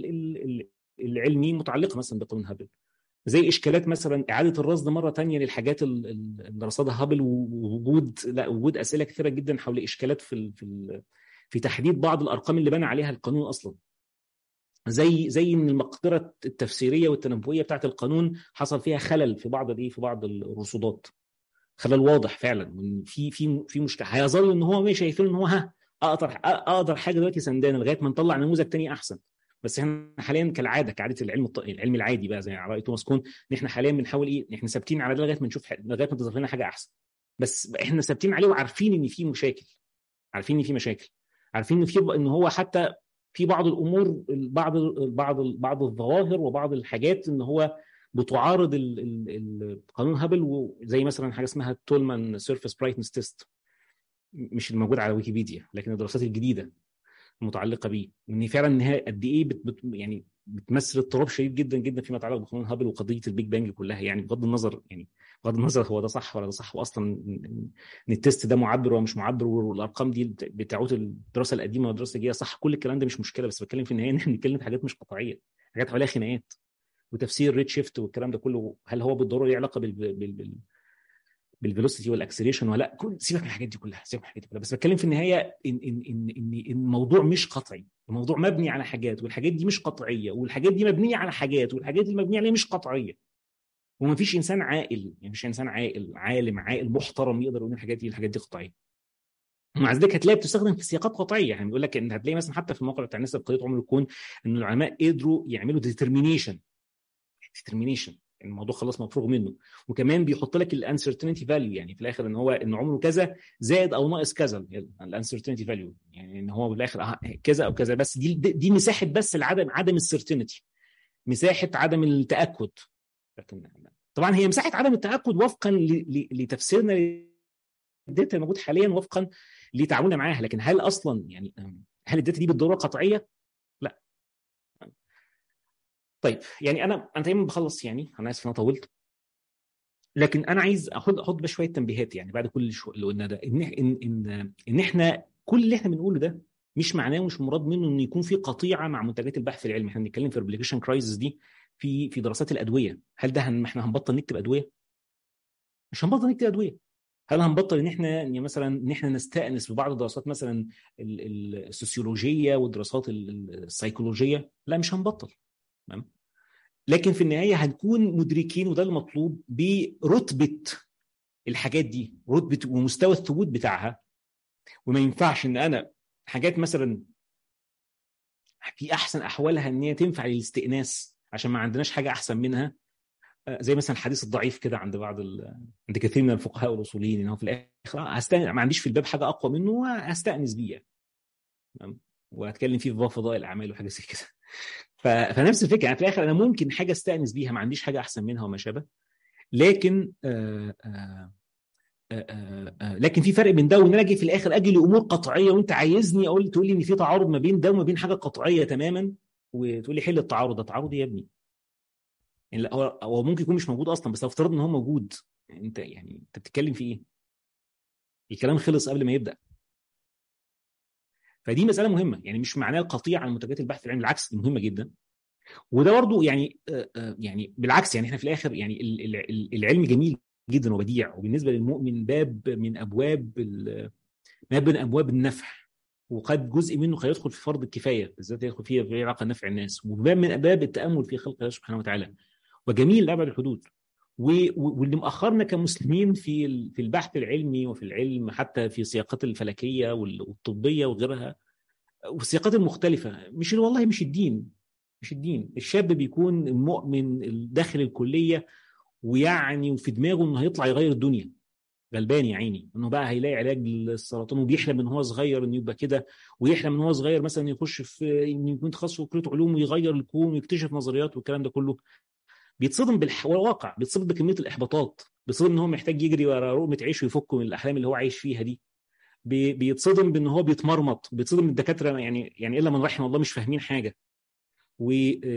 العلمي متعلقه مثلا بقانون هابل زي اشكالات مثلا اعاده الرصد مره تانية للحاجات اللي رصدها هابل ووجود لا وجود اسئله كثيره جدا حول اشكالات في ال في ال في تحديد بعض الارقام اللي بنى عليها القانون اصلا زي زي ان المقدره التفسيريه والتنبؤيه بتاعت القانون حصل فيها خلل في بعض الايه في بعض الرصودات خلل واضح فعلا في في في مشكله هيظل ان هو مش شايفين ان هو ها اقدر اقدر حاجه دلوقتي سندانه لغايه ما نطلع نموذج تاني احسن بس احنا حاليا كالعاده كعاده العلم الط... العلم العادي بقى زي راي توماس كون ان احنا حاليا بنحاول ايه احنا ثابتين على ده لغايه ما نشوف لغايه ما تظهر لنا حاجه احسن بس احنا ثابتين عليه وعارفين ان في مشاكل عارفين ان في مشاكل عارفين ان في ان هو حتى في بعض الامور بعض بعض بعض الظواهر وبعض الحاجات ان هو بتعارض قانون هابل زي مثلا حاجه اسمها تولمان سيرفيس برايتنس تيست مش الموجود على ويكيبيديا لكن الدراسات الجديده المتعلقه بيه وان فعلا ان هي قد ايه بت بت يعني بتمثل اضطراب شديد جدا جدا فيما يتعلق بقانون هابل وقضيه البيج بانج كلها يعني بغض النظر يعني بغض النظر هو ده صح ولا ده صح واصلا ان التست ده معبر ولا مش معبر والارقام دي بتاعت الدراسه القديمه والدراسه الجديده صح كل الكلام ده مش مشكله بس بتكلم في النهايه ان احنا بنتكلم في حاجات مش قطعيه حاجات حواليها خناقات وتفسير ريد شيفت والكلام ده كله هل هو بالضروره له علاقه بال, بال, بال بالفيلوسيتي والاكسلريشن ولا لا كل سيبك من الحاجات دي كلها سيبك من الحاجات دي كلها بس بتكلم في النهايه ان ان ان ان الموضوع مش قطعي الموضوع مبني على حاجات والحاجات دي مش قطعيه والحاجات دي مبنيه على حاجات والحاجات اللي مبنيه عليها مش قطعيه وما فيش انسان عاقل يعني مش انسان عاقل عالم عاقل محترم يقدر يقول الحاجات دي الحاجات دي قطعيه ومع ذلك هتلاقي بتستخدم في سياقات قطعيه يعني بيقول لك ان هتلاقي مثلا حتى في الموقع بتاع نسب قضيه عمر الكون ان العلماء قدروا يعملوا ديترمينيشن ديترمينيشن الموضوع خلاص مفروغ منه وكمان بيحط لك الانسرتينتي فاليو يعني في الاخر ان هو ان عمره كذا زائد او ناقص كذا الانسرتينتي فاليو يعني ان هو في الاخر كذا او كذا بس دي دي مساحه بس العدم عدم السيرتينتي مساحه عدم التاكد لكن طبعا هي مساحه عدم التاكد وفقا لتفسيرنا للداتا الموجود حاليا وفقا لتعاملنا معاها لكن هل اصلا يعني هل الداتا دي بالضروره قطعيه؟ لا طيب يعني انا انا دايما بخلص يعني انا اسف انا طولت لكن انا عايز احط احط بس شويه تنبيهات يعني بعد كل اللي قلناه ده ان ان ان ان احنا كل اللي احنا بنقوله ده مش معناه ومش مراد منه ان يكون في قطيعه مع منتجات البحث العلمي احنا بنتكلم في الريبليكيشن كرايسيس دي في في دراسات الادويه هل ده هن احنا هنبطل نكتب ادويه مش هنبطل نكتب ادويه هل هنبطل ان احنا يعني مثلا ان احنا نستانس ببعض الدراسات مثلا السوسيولوجيه والدراسات السيكولوجيه لا مش هنبطل تمام لكن في النهايه هنكون مدركين وده المطلوب برتبه الحاجات دي رتبه ومستوى الثبوت بتاعها وما ينفعش ان انا حاجات مثلا في احسن احوالها ان هي تنفع للاستئناس عشان ما عندناش حاجه احسن منها زي مثلا الحديث الضعيف كده عند بعض ال... عند كثير من الفقهاء والاصوليين ان هو في الاخر هستأن... ما عنديش في الباب حاجه اقوى منه وهستانس بيه وهتكلم فيه في فضاء الاعمال وحاجه زي كده ف... فنفس الفكره يعني في الاخر انا ممكن حاجه استانس بيها ما عنديش حاجه احسن منها وما شابه لكن آآ آآ آآ لكن في فرق بين ده وان انا اجي في الاخر اجي لامور قطعيه وانت عايزني اقول تقول لي ان في تعارض ما بين ده وما بين حاجه قطعيه تماما وتقول لي حل التعارض ده تعارض يا ابني يعني هو هو ممكن يكون مش موجود اصلا بس لو افترضنا ان هو موجود يعني انت يعني انت بتتكلم في ايه؟ الكلام خلص قبل ما يبدا فدي مساله مهمه يعني مش معناه القطيع عن منتجات البحث العلمي بالعكس مهمه جدا وده برضه يعني يعني بالعكس يعني احنا في الاخر يعني العلم جميل جدا وبديع وبالنسبه للمؤمن باب من ابواب باب من ابواب النفع وقد جزء منه هيدخل في فرض الكفايه بالذات يدخل فيه في علاقه نفع الناس وباب من ابواب التامل في خلق الله سبحانه وتعالى وجميل لابعد الحدود واللي مأخرنا كمسلمين في في البحث العلمي وفي العلم حتى في السياقات الفلكيه والطبيه وغيرها والسياقات المختلفه مش والله مش الدين مش الدين الشاب بيكون المؤمن داخل الكليه ويعني وفي دماغه انه هيطلع يغير الدنيا غلبان يا عيني انه بقى هيلاقي علاج للسرطان وبيحلم من هو صغير انه يبقى كده ويحلم من هو صغير مثلا يخش في انه يكون تخصص في كليه علوم ويغير الكون ويكتشف نظريات والكلام ده كله بيتصدم بالواقع بيتصدم بكميه الاحباطات بيتصدم ان هو محتاج يجري ورا رقمه عيش ويفك من الاحلام اللي هو عايش فيها دي بيتصدم بان هو بيتمرمط بيتصدم الدكاتره يعني يعني الا من رحم الله مش فاهمين حاجه و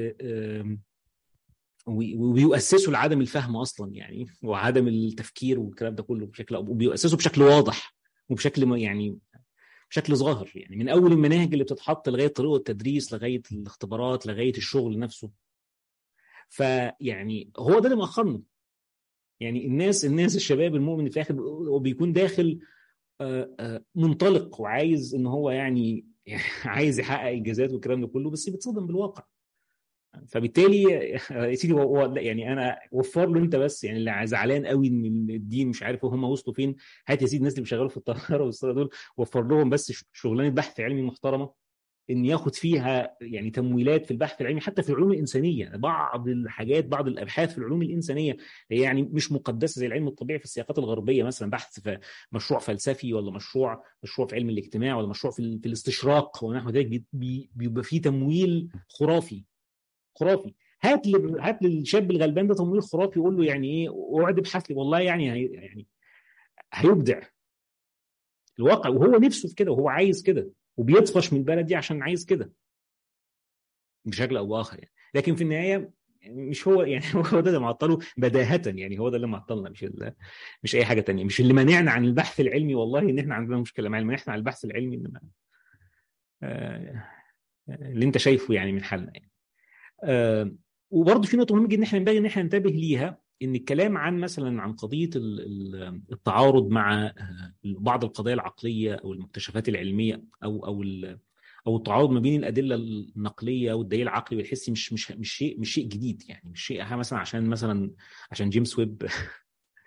وبيؤسسوا لعدم الفهم اصلا يعني وعدم التفكير والكلام ده كله بشكل وبيؤسسوا بشكل واضح وبشكل يعني بشكل ظاهر يعني من اول المناهج اللي بتتحط لغايه طريقه التدريس لغايه الاختبارات لغايه الشغل نفسه فيعني هو ده اللي مأخرنا يعني الناس الناس الشباب المؤمن في الاخر هو بيكون داخل منطلق وعايز ان هو يعني عايز يحقق انجازات والكلام ده كله بس بيتصدم بالواقع فبالتالي يا سيدي يعني انا وفر له انت بس يعني اللي زعلان قوي ان الدين مش عارف هم وصلوا فين هات يا سيدي الناس اللي بيشغلوا في الطياره والصيدله دول وفر لهم بس شغلانه بحث علمي محترمه ان ياخد فيها يعني تمويلات في البحث العلمي حتى في العلوم الانسانيه بعض الحاجات بعض الابحاث في العلوم الانسانيه هي يعني مش مقدسه زي العلم الطبيعي في السياقات الغربيه مثلا بحث في مشروع فلسفي ولا مشروع مشروع في علم الاجتماع ولا مشروع في, في الاستشراق ونحو ذلك بيبقى فيه تمويل خرافي خرافي هات ل... هات للشاب الغلبان ده تمويل خرافي يقول له يعني ايه اقعد ابحث لي والله يعني هي... يعني هيبدع الواقع وهو نفسه في كده وهو عايز كده وبيطفش من البلد دي عشان عايز كده بشكل او باخر يعني لكن في النهايه مش هو يعني هو ده اللي معطله بداهة يعني هو ده اللي معطلنا مش مش اي حاجه تانية مش اللي منعنا عن البحث العلمي والله ان احنا عندنا مشكله مع منعنا عن البحث العلمي انما آه اللي انت شايفه يعني من حالنا يعني آه وبرضه في نقطه مهمه جدا ان احنا ينبغي ان احنا ننتبه ليها ان الكلام عن مثلا عن قضيه التعارض مع بعض القضايا العقليه او المكتشفات العلميه او او او التعارض ما بين الادله النقليه والدليل العقلي والحسي مش مش مش شيء مش شيء جديد يعني مش شيء مثلا عشان مثلا عشان جيمس ويب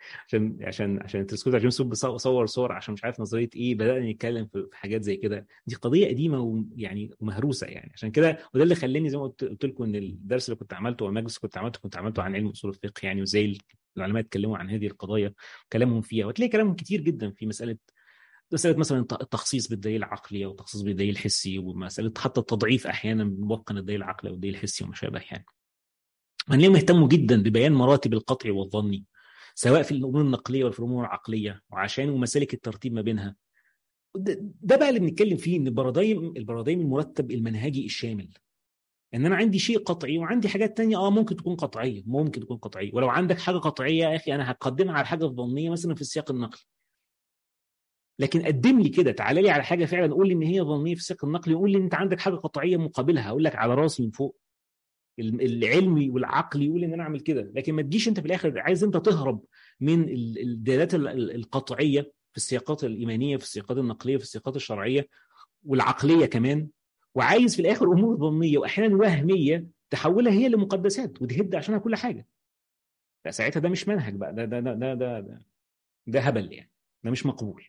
عشان عشان عشان التلسكوب بتاع جيمس ويب صور صور عشان مش عارف نظريه ايه بدانا نتكلم في حاجات زي كده دي قضيه قديمه ويعني ومهروسه يعني عشان كده وده اللي خلاني زي ما قلت لكم ان الدرس اللي كنت عملته والمجلس كنت عملته كنت عملته عن علم اصول الفقه يعني وازاي العلماء اتكلموا عن هذه القضايا كلامهم فيها وتلاقي كلامهم كتير جدا في مساله مسألة مثلا التخصيص بالدليل العقلي أو التخصيص بالدليل الحسي ومسألة حتى التضعيف أحيانا موقن الدليل العقلي والدليل الحسي وما شابه يعني. هنلاقيهم يهتموا جدا ببيان مراتب القطع والظني سواء في الامور النقليه ولا في الامور العقليه وعشان ومسالك الترتيب ما بينها ده بقى اللي بنتكلم فيه ان البرادايم البرادايم المرتب المنهجي الشامل ان انا عندي شيء قطعي وعندي حاجات تانية اه ممكن تكون قطعيه ممكن تكون قطعيه ولو عندك حاجه قطعيه يا اخي انا هقدمها على حاجه ظنيه مثلا في السياق النقلي لكن قدم لي كده تعالى لي على حاجه فعلا قول لي ان هي ظنيه في السياق النقلي وقول لي ان انت عندك حاجه قطعيه مقابلها اقول لك على راسي من فوق العلمي والعقلي يقول ان انا اعمل كده لكن ما تجيش انت في الاخر عايز انت تهرب من الدلالات القطعيه في السياقات الايمانيه في السياقات النقليه في السياقات الشرعيه والعقليه كمان وعايز في الاخر امور ظنيه واحيانا وهميه تحولها هي لمقدسات وتهد عشانها كل حاجه ساعتها ده مش منهج بقى ده ده ده ده ده, ده, ده هبل يعني ده مش مقبول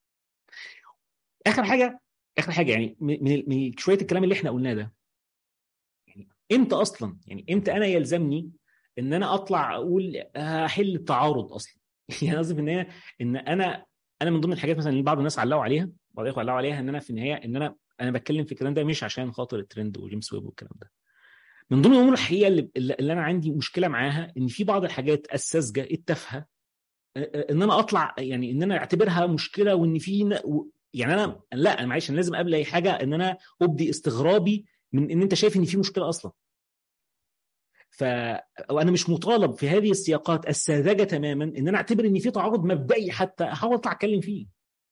اخر حاجه اخر حاجه يعني من من شويه الكلام اللي احنا قلناه ده يعني امتى اصلا يعني امتى انا يلزمني ان انا اطلع اقول هحل التعارض اصلا يعني قصدي ان هي ان انا انا من ضمن الحاجات مثلا اللي بعض الناس علقوا عليها بعض الاخوه علقوا عليها ان انا في النهايه ان انا انا بتكلم في الكلام ده مش عشان خاطر الترند وجيمس ويب والكلام ده من ضمن الامور الحقيقه اللي, اللي انا عندي مشكله معاها ان في بعض الحاجات الساذجه التافهه ان انا اطلع يعني ان انا اعتبرها مشكله وان في يعني انا لا انا معلش انا لازم قبل اي حاجه ان انا ابدي استغرابي من ان انت شايف ان في مشكله اصلا ف وانا مش مطالب في هذه السياقات الساذجه تماما ان انا اعتبر ان في تعارض مبدئي حتى احاول اطلع اتكلم فيه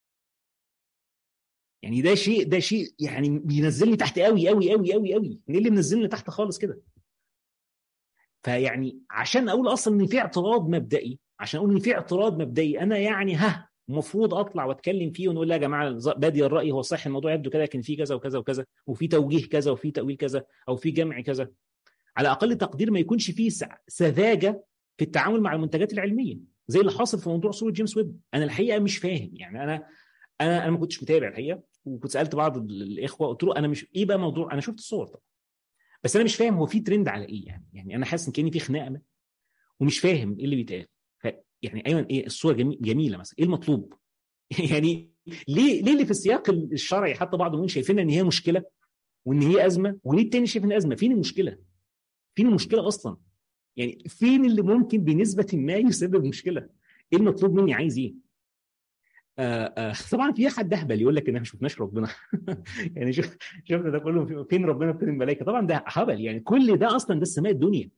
يعني ده شيء ده شيء يعني بينزلني تحت قوي قوي قوي قوي قوي ايه اللي منزلني تحت خالص كده فيعني عشان اقول اصلا ان في اعتراض مبدئي عشان اقول ان في اعتراض مبدئي انا يعني ها المفروض اطلع واتكلم فيه ونقول لا يا جماعه بادي الراي هو صح الموضوع يبدو كده لكن في كذا وكذا وكذا وفي توجيه كذا وفي تاويل كذا او في جمع كذا على اقل تقدير ما يكونش فيه سذاجه في التعامل مع المنتجات العلميه زي اللي حاصل في موضوع صوره جيمس ويب انا الحقيقه مش فاهم يعني انا انا انا ما كنتش متابع الحقيقه وكنت سالت بعض الاخوه قلت له انا مش ايه بقى موضوع انا شفت الصور طبعا بس انا مش فاهم هو في ترند على ايه يعني يعني انا حاسس ان كاني في خناقه ومش فاهم ايه اللي بيتقال يعني ايمن ايه الصوره جميل جميله مثلا ايه المطلوب يعني ليه ليه اللي في السياق الشرعي حتى بعض المؤمنين شايفين ان هي مشكله وان هي ازمه وليه التاني شايف ان ازمه فين المشكله فين المشكله اصلا يعني فين اللي ممكن بنسبه ما يسبب مشكله ايه المطلوب مني عايز ايه آه آه طبعا في حد اهبل يقول لك ان احنا ما شفناش ربنا يعني شوف شفنا ده كله فين ربنا فين الملائكه طبعا ده هبل يعني كل ده اصلا ده السماء الدنيا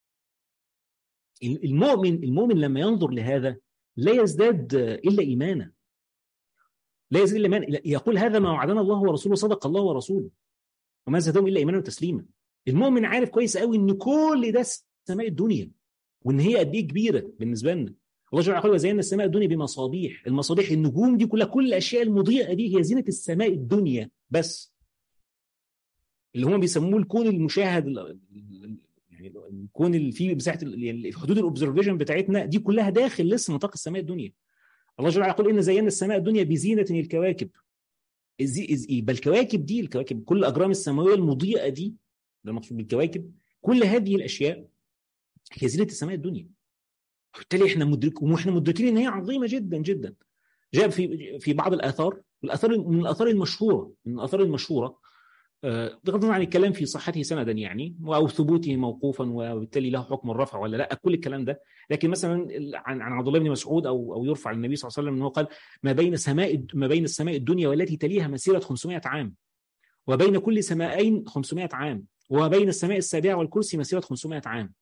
المؤمن المؤمن لما ينظر لهذا لا يزداد الا ايمانا لا يزداد الا ايمانا يقول هذا ما وعدنا الله ورسوله صدق الله ورسوله وما زادهم الا ايمانا وتسليما المؤمن عارف كويس قوي ان كل ده سماء الدنيا وان هي قد ايه كبيره بالنسبه لنا الله جل وعلا وزينا السماء الدنيا بمصابيح المصابيح النجوم دي كلها كل الاشياء المضيئه دي هي زينه السماء الدنيا بس اللي هم بيسموه الكون المشاهد يعني الكون اللي فيه مساحه يعني في حدود الاوبزرفيشن بتاعتنا دي كلها داخل لسه نطاق السماء الدنيا الله جل وعلا يقول ان زينا السماء الدنيا بزينه الكواكب يبقى الكواكب دي الكواكب كل الاجرام السماويه المضيئه دي ده المقصود بالكواكب كل هذه الاشياء هي زينه السماء الدنيا وبالتالي احنا مدرك واحنا مدركين ان هي عظيمه جدا جدا جاء في في بعض الاثار الاثار من الاثار المشهوره من الاثار المشهوره بغض النظر عن الكلام في صحته سندا يعني او ثبوته موقوفا وبالتالي له حكم الرفع ولا لا كل الكلام ده لكن مثلا عن عن عبد الله بن مسعود او او يرفع للنبي صلى الله عليه وسلم انه قال ما بين سماء ما بين السماء الدنيا والتي تليها مسيره 500 عام وبين كل سماءين 500 عام وبين السماء السابعه والكرسي مسيره 500 عام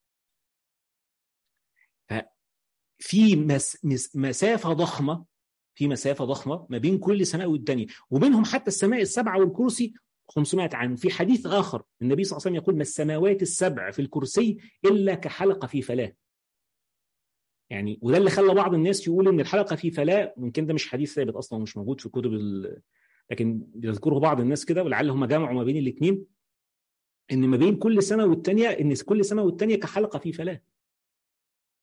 في مس مس مسافه ضخمه في مسافه ضخمه ما بين كل سماء والثانيه وبينهم حتى السماء السبعه والكرسي 500 عام في حديث آخر النبي صلى الله عليه وسلم يقول ما السماوات السبع في الكرسي إلا كحلقة في فلاة يعني وده اللي خلى بعض الناس يقول ان الحلقه في فلاة يمكن ده مش حديث ثابت اصلا ومش موجود في كتب ال... لكن بيذكره بعض الناس كده ولعل هم جمعوا ما بين الاثنين ان ما بين كل سنه والثانيه ان كل سنه والثانيه كحلقه في فلاة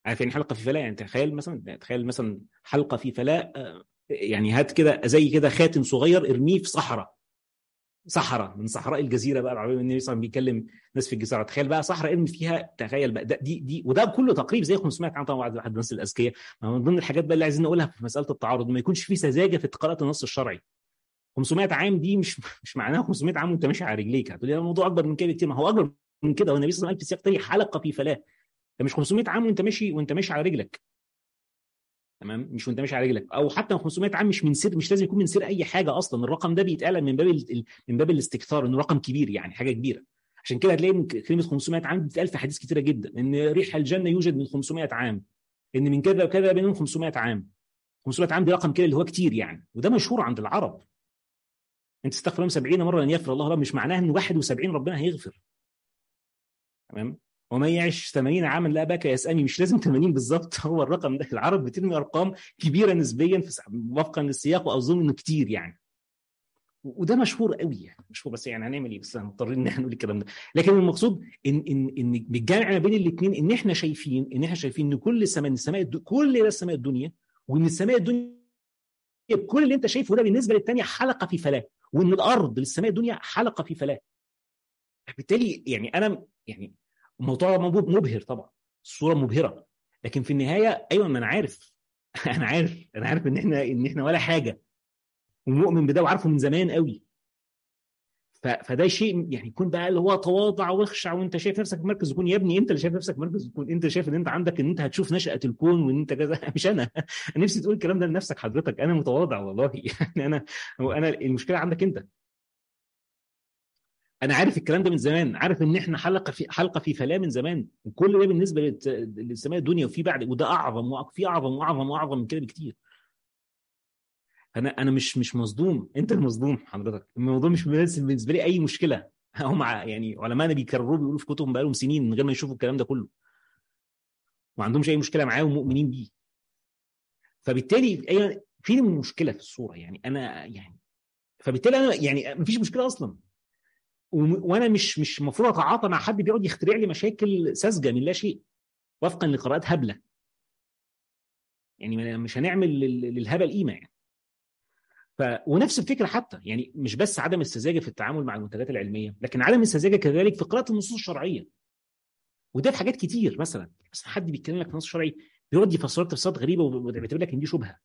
عارف يعني حلقه في فلاة يعني تخيل مثلا تخيل مثلا حلقه في فلاة يعني هات كده زي كده خاتم صغير ارميه في صحراء صحراء من صحراء الجزيره بقى العربيه النبي صلى الله عليه وسلم بيكلم ناس في الجزيره تخيل بقى صحراء ارمي فيها تخيل بقى ده دي دي وده كله تقريب زي 500 عام طبعا واحد الناس الاذكياء من ضمن الحاجات بقى اللي عايزين نقولها في مساله التعارض ما يكونش في سذاجه في قراءه النص الشرعي 500 عام دي مش مش معناها 500 عام وانت ماشي على رجليك هتقول لي الموضوع اكبر من كده كتير ما هو اكبر من كده والنبي صلى الله عليه وسلم في سياق تاني حلقه في فلاه ده مش 500 عام وانت ماشي وانت ماشي على رجلك تمام مش وانت ماشي على رجلك او حتى 500 عام مش من سر مش لازم يكون من سر اي حاجه اصلا الرقم ده بيتقال من باب من باب الاستكثار انه رقم كبير يعني حاجه كبيره عشان كده هتلاقي كلمه 500 عام بتتقال في حديث كتيره جدا ان ريح الجنه يوجد من 500 عام ان من كذا وكذا بينهم 500 عام 500 عام دي رقم كده اللي هو كتير يعني وده مشهور عند العرب انت تستغفر لهم 70 مره ان يغفر الله لهم مش معناها ان 71 ربنا هيغفر تمام ومن يعش 80 عاما لا بكى يسأمي مش لازم 80 بالظبط هو الرقم ده العرب بترمي ارقام كبيره نسبيا في وفقا للسياق واظن انه كتير يعني وده مشهور قوي يعني مشهور بس يعني هنعمل ايه بس مضطرين ان احنا نقول الكلام ده لكن المقصود ان ان ان بالجمع ما بين الاثنين ان احنا شايفين ان احنا شايفين ان كل سماء السماء كل ده السماء الدنيا وان السماء الدنيا كل اللي انت شايفه ده بالنسبه للثانيه حلقه في فلاه وان الارض للسماء الدنيا حلقه في فلاه بالتالي يعني انا يعني الموضوع مبهر طبعا الصوره مبهره لكن في النهايه ايوه ما انا عارف انا عارف انا عارف ان احنا ان احنا ولا حاجه ومؤمن بده وعارفه من زمان قوي فده شيء يعني يكون بقى اللي هو تواضع واخشع وانت شايف نفسك في مركز الكون يا ابني انت اللي شايف نفسك في مركز الكون انت شايف ان انت عندك ان انت هتشوف نشأة الكون وان انت كذا مش انا انا نفسي تقول الكلام ده لنفسك حضرتك انا متواضع والله يعني انا انا المشكله عندك انت انا عارف الكلام ده من زمان عارف ان احنا حلقه في حلقه في فلاه من زمان وكل ده بالنسبه للسماء الدنيا وفي بعد وده اعظم وفي اعظم واعظم واعظم من كده بكتير انا انا مش مش مصدوم انت المصدوم حضرتك الموضوع مش بالنسبه لي اي مشكله هم يعني علماءنا بيكرروه بيقولوا في كتبهم بقالهم سنين من غير ما يشوفوا الكلام ده كله ما عندهمش اي مشكله معاه ومؤمنين بيه فبالتالي ايوه فين المشكله في الصوره يعني انا يعني فبالتالي انا يعني مفيش مشكله اصلا وانا مش مش المفروض اتعاطى مع حد بيقعد يخترع لي مشاكل ساذجه من لا شيء وفقا لقراءات هبله يعني مش هنعمل للهبل قيمه يعني ف ونفس الفكره حتى يعني مش بس عدم السذاجه في التعامل مع المنتجات العلميه لكن عدم السذاجه كذلك في قراءه النصوص الشرعيه وده في حاجات كتير مثلا بس حد بيتكلم لك في نص شرعي بيقعد يفسر تفسيرات غريبه وبيعتبر لك ان دي شبهه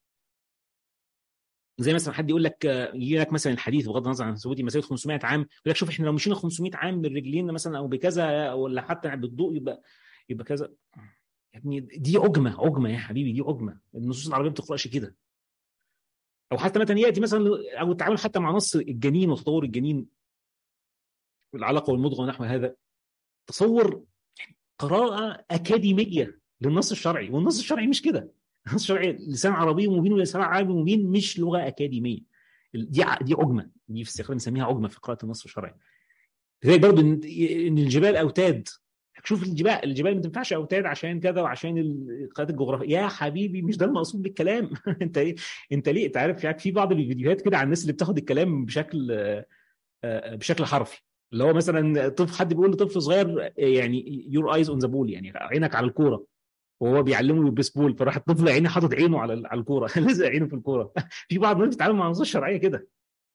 زي مثلا حد يقول لك يجي لك مثلا الحديث بغض النظر عن ثبوتي مسافه 500 عام يقول لك شوف احنا لو مشينا 500 عام برجلينا مثلا او بكذا ولا حتى بالضوء يبقى يبقى كذا يا ابني دي عجمه عجمه يا حبيبي دي عجمه النصوص العربيه ما بتقراش كده او حتى مثلا ياتي مثلا او التعامل حتى مع نص الجنين وتطور الجنين والعلاقه والمضغه ونحو هذا تصور قراءه اكاديميه للنص الشرعي والنص الشرعي مش كده النص الشرعي لسان عربي مبين ولسان عربي مبين مش لغه اكاديميه دي دي عجمه دي في استخدام بنسميها عجمه في قراءه النص الشرعي لذلك برضه ان الجبال اوتاد شوف الجبال الجبال ما تنفعش اوتاد عشان كذا وعشان القيادات الجغرافيه يا حبيبي مش ده المقصود بالكلام انت ايه انت ليه انت عارف يعني في بعض الفيديوهات كده عن الناس اللي بتاخد الكلام بشكل بشكل حرفي اللي هو مثلا طفل حد بيقول لطفل صغير يعني يور ايز اون ذا بول يعني عينك على الكوره وهو بيعلمه البيسبول فراح الطفل عيني حاطط عينه على على الكوره لازق عينه في الكوره في بعض الناس بتتعامل مع النصوص الشرعيه كده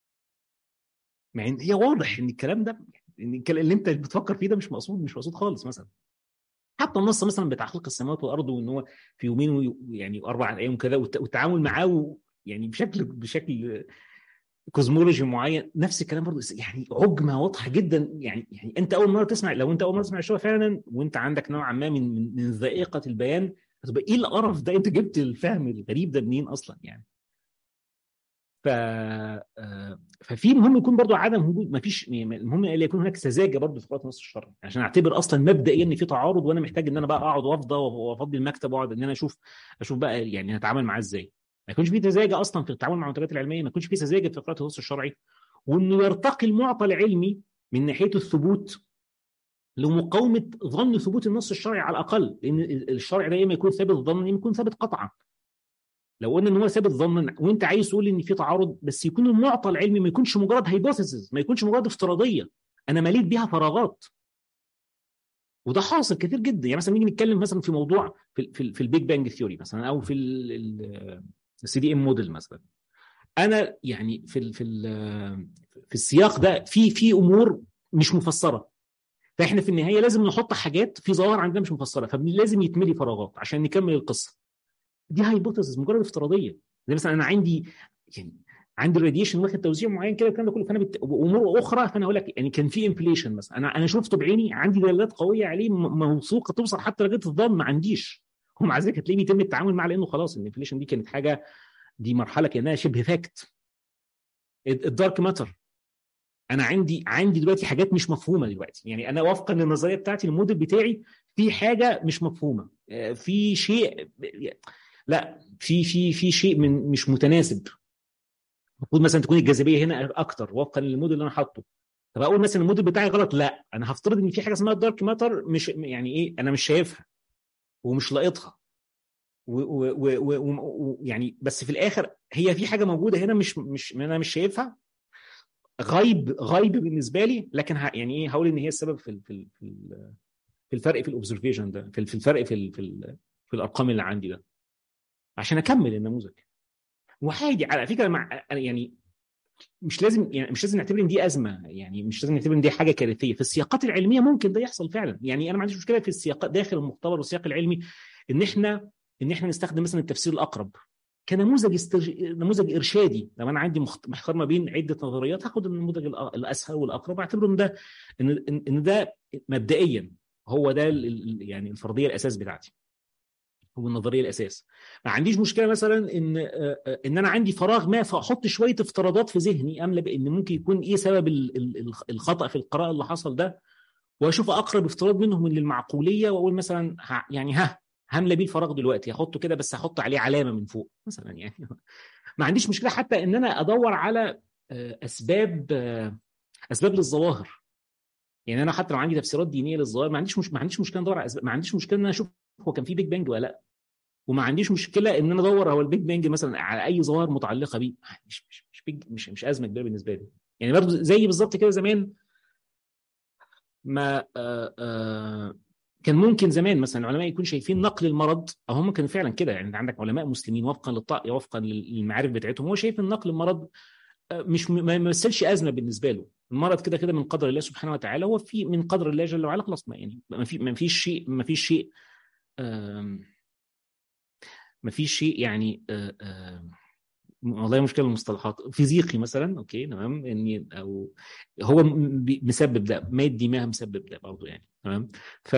مع ان هي واضح ان الكلام ده ان اللي انت بتفكر فيه ده مش مقصود مش مقصود خالص مثلا حتى النص مثلا بتاع خلق السماوات والارض وان هو في يومين يعني اربع ايام كذا والتعامل معاه يعني بشكل بشكل كوزمولوجي معين نفس الكلام برضه يعني عجمه واضحه جدا يعني يعني انت اول مره تسمع لو انت اول مره تسمع الشو فعلا وانت عندك نوعا ما من من, من ذائقه البيان هتبقى ايه القرف ده انت جبت الفهم الغريب ده منين اصلا يعني ف ففي مهم يكون برضه عدم وجود ما فيش المهم ان يكون هناك سذاجه برضه في قراءه النص الشرعي عشان اعتبر اصلا مبدئيا ان في تعارض وانا محتاج ان انا بقى اقعد وافضى وافضي المكتب واقعد ان انا اشوف اشوف بقى يعني هتعامل معاه ازاي ما يكونش في سذاجه اصلا في التعامل مع المنتجات العلميه ما يكونش في سذاجه في قراءه النص الشرعي وانه يرتقي المعطى العلمي من ناحيه الثبوت لمقاومه ظن ثبوت النص الشرعي على الاقل لان الشرع ده اما يكون ثابت ظنا اما يكون ثابت قطعا لو قلنا ان هو ثابت ظنا وانت عايز تقول ان في تعارض بس يكون المعطى العلمي ما يكونش مجرد هايبوثيسز ما يكونش مجرد افتراضيه انا مليت بيها فراغات وده حاصل كتير جدا يعني مثلا نيجي نتكلم مثلا في موضوع في في, في البيج بانج ثيوري مثلا او في السي دي ام موديل مثلا انا يعني في ال في ال في السياق ده في في امور مش مفسره فاحنا في النهايه لازم نحط حاجات في ظواهر عندنا مش مفسره فلازم يتملي فراغات عشان نكمل القصه دي هايبوثيسز مجرد افتراضيه زي مثلا انا عندي يعني عندي الراديشن واخد توزيع معين كده الكلام ده كله فانا بت... امور اخرى فانا اقول لك يعني كان في انفليشن مثلا انا انا شفته بعيني عندي دلالات قويه عليه موثوقه توصل حتى لغايه الظن ما عنديش ومع ذلك هتلاقيه بيتم التعامل معاه لانه خلاص الانفليشن دي كانت حاجه دي مرحله كانها شبه فاكت الدارك ماتر انا عندي عندي دلوقتي حاجات مش مفهومه دلوقتي يعني انا وفقا للنظريه بتاعتي الموديل بتاعي في حاجه مش مفهومه في شيء لا في في في شيء من مش متناسب المفروض مثلا تكون الجاذبيه هنا اكتر وفقا للموديل اللي انا حاطه طب اقول مثلا الموديل بتاعي غلط لا انا هفترض ان في حاجه اسمها الدارك ماتر مش يعني ايه انا مش شايفها ومش لاقطها ويعني بس في الاخر هي في حاجه موجوده هنا مش مش انا مش شايفها غيب غيب بالنسبه لي لكن يعني ايه هقول ان هي السبب في في في الفرق في الاوبزرفيشن ده في الفرق في في, في الارقام اللي عندي ده عشان اكمل النموذج وعادي على فكره مع يعني مش لازم يعني مش لازم نعتبر ان دي ازمه يعني مش لازم نعتبر ان دي حاجه كارثيه في السياقات العلميه ممكن ده يحصل فعلا يعني انا ما عنديش مشكله في السياقات داخل المختبر والسياق العلمي ان احنا ان احنا نستخدم مثلا التفسير الاقرب كنموذج استرج... نموذج ارشادي لو انا عندي محتار ما بين عده نظريات هاخد النموذج الاسهل والاقرب واعتبره ان ده ان ان ده مبدئيا هو ده يعني الفرضيه الاساس بتاعتي هو النظريه الاساس ما عنديش مشكله مثلا ان ان انا عندي فراغ ما فاحط شويه افتراضات في ذهني املى بان ممكن يكون ايه سبب الخطا في القراءه اللي حصل ده واشوف اقرب افتراض منهم للمعقوليه واقول مثلا يعني ها هملى بيه الفراغ دلوقتي احطه كده بس احط عليه علامه من فوق مثلا يعني ما عنديش مشكله حتى ان انا ادور على اسباب اسباب للظواهر يعني انا حتى لو عندي تفسيرات دينيه للظواهر ما عنديش مش ما عنديش مشكله ادور على أسباب. ما عنديش مشكله ان انا اشوف هو كان في بيج بانج ولا لا وما عنديش مشكله ان انا ادور هو البيج بانج مثلا على اي ظواهر متعلقه بيه مش مش مش بيج مش, مش ازمه كبيره بالنسبه لي يعني برضه زي بالظبط كده زمان ما آآ آآ كان ممكن زمان مثلا العلماء يكون شايفين نقل المرض او هم كانوا فعلا كده يعني عندك علماء مسلمين وفقا للطاقه وفقا للمعارف بتاعتهم هو شايف ان نقل المرض مش ما يمثلش ازمه بالنسبه له المرض كده كده من قدر الله سبحانه وتعالى هو في من قدر الله جل وعلا خلاص ما يعني ما في ما فيش شيء ما فيش شيء ما فيش شيء يعني آآ آآ والله مشكله المصطلحات فيزيقي مثلا اوكي تمام اني او هو مسبب ده مادي ما مسبب ده برضه يعني تمام ف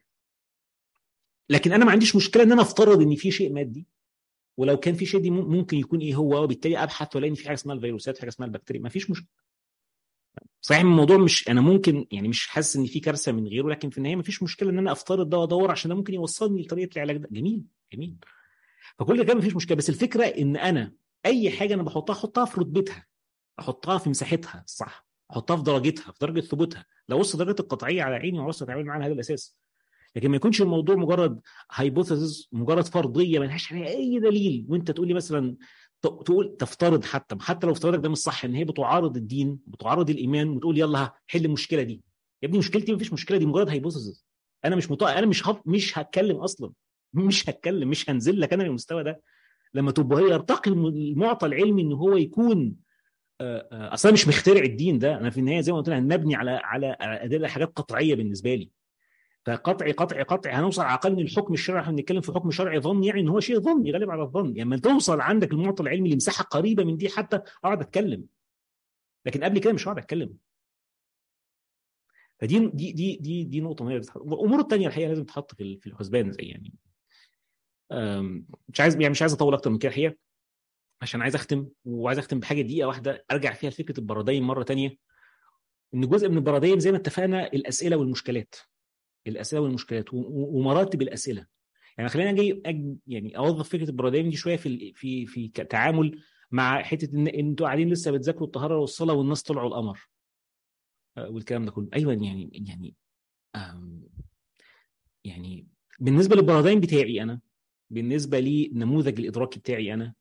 لكن انا ما عنديش مشكله ان انا افترض ان في شيء مادي ولو كان في شيء دي ممكن يكون ايه هو وبالتالي ابحث والاقي ان في حاجه اسمها الفيروسات حاجه اسمها البكتيريا ما فيش مشكله صحيح الموضوع مش انا ممكن يعني مش حاسس ان في كارثه من غيره لكن في النهايه ما فيش مشكله ان انا افترض ده وادور عشان ده ممكن يوصلني لطريقه العلاج ده جميل جميل فكل ده ما فيش مشكله بس الفكره ان انا اي حاجه انا بحطها احطها في رتبتها احطها في مساحتها الصح احطها في درجتها في درجه ثبوتها لو وصل درجه القطعيه على عيني ووصل اتعامل معاها على هذا الاساس لكن ما يكونش الموضوع مجرد هايبوثيسز مجرد فرضيه ما لهاش عليها اي دليل وانت تقول لي مثلا تقول تفترض حتى حتى لو افتراضك ده مش صح ان هي بتعارض الدين بتعارض الايمان وتقول يلا حل المشكله دي يا ابني مشكلتي ما فيش مشكله دي مجرد هايبوثيسز انا مش مطاع انا مش هف... مش هتكلم اصلا مش هتكلم مش هنزل لك انا للمستوى ده لما تبقى هي يرتقي المعطى العلمي ان هو يكون اصلا مش مخترع الدين ده انا في النهايه زي ما قلت لك نبني على على ادله حاجات قطعيه بالنسبه لي فقطعي قطعي قطعي هنوصل على اقل من الحكم الشرعي احنا بنتكلم في حكم شرعي ظني يعني ان هو شيء ظني غالب على الظن يعني لما توصل عندك المعطى العلمي لمساحه قريبه من دي حتى اقعد اتكلم لكن قبل كده مش هقعد اتكلم فدي دي دي دي دي نقطه مهمه والامور الثانيه الحقيقه لازم تتحط في في الحسبان زي يعني مش عايز يعني مش عايز اطول اكتر من كده الحقيقه عشان عايز اختم وعايز اختم بحاجه دقيقه واحده ارجع فيها لفكره البراديم مره تانية ان جزء من البراديم زي ما اتفقنا الاسئله والمشكلات الاسئله والمشكلات ومراتب الاسئله يعني خلينا اجي يعني اوظف فكره البراديم دي شويه في في في تعامل مع حته ان انتوا قاعدين لسه بتذاكروا الطهاره والصلاه والناس طلعوا القمر والكلام ده كله ايوه يعني يعني يعني بالنسبه للبراديم بتاعي انا بالنسبه لنموذج الادراكي بتاعي انا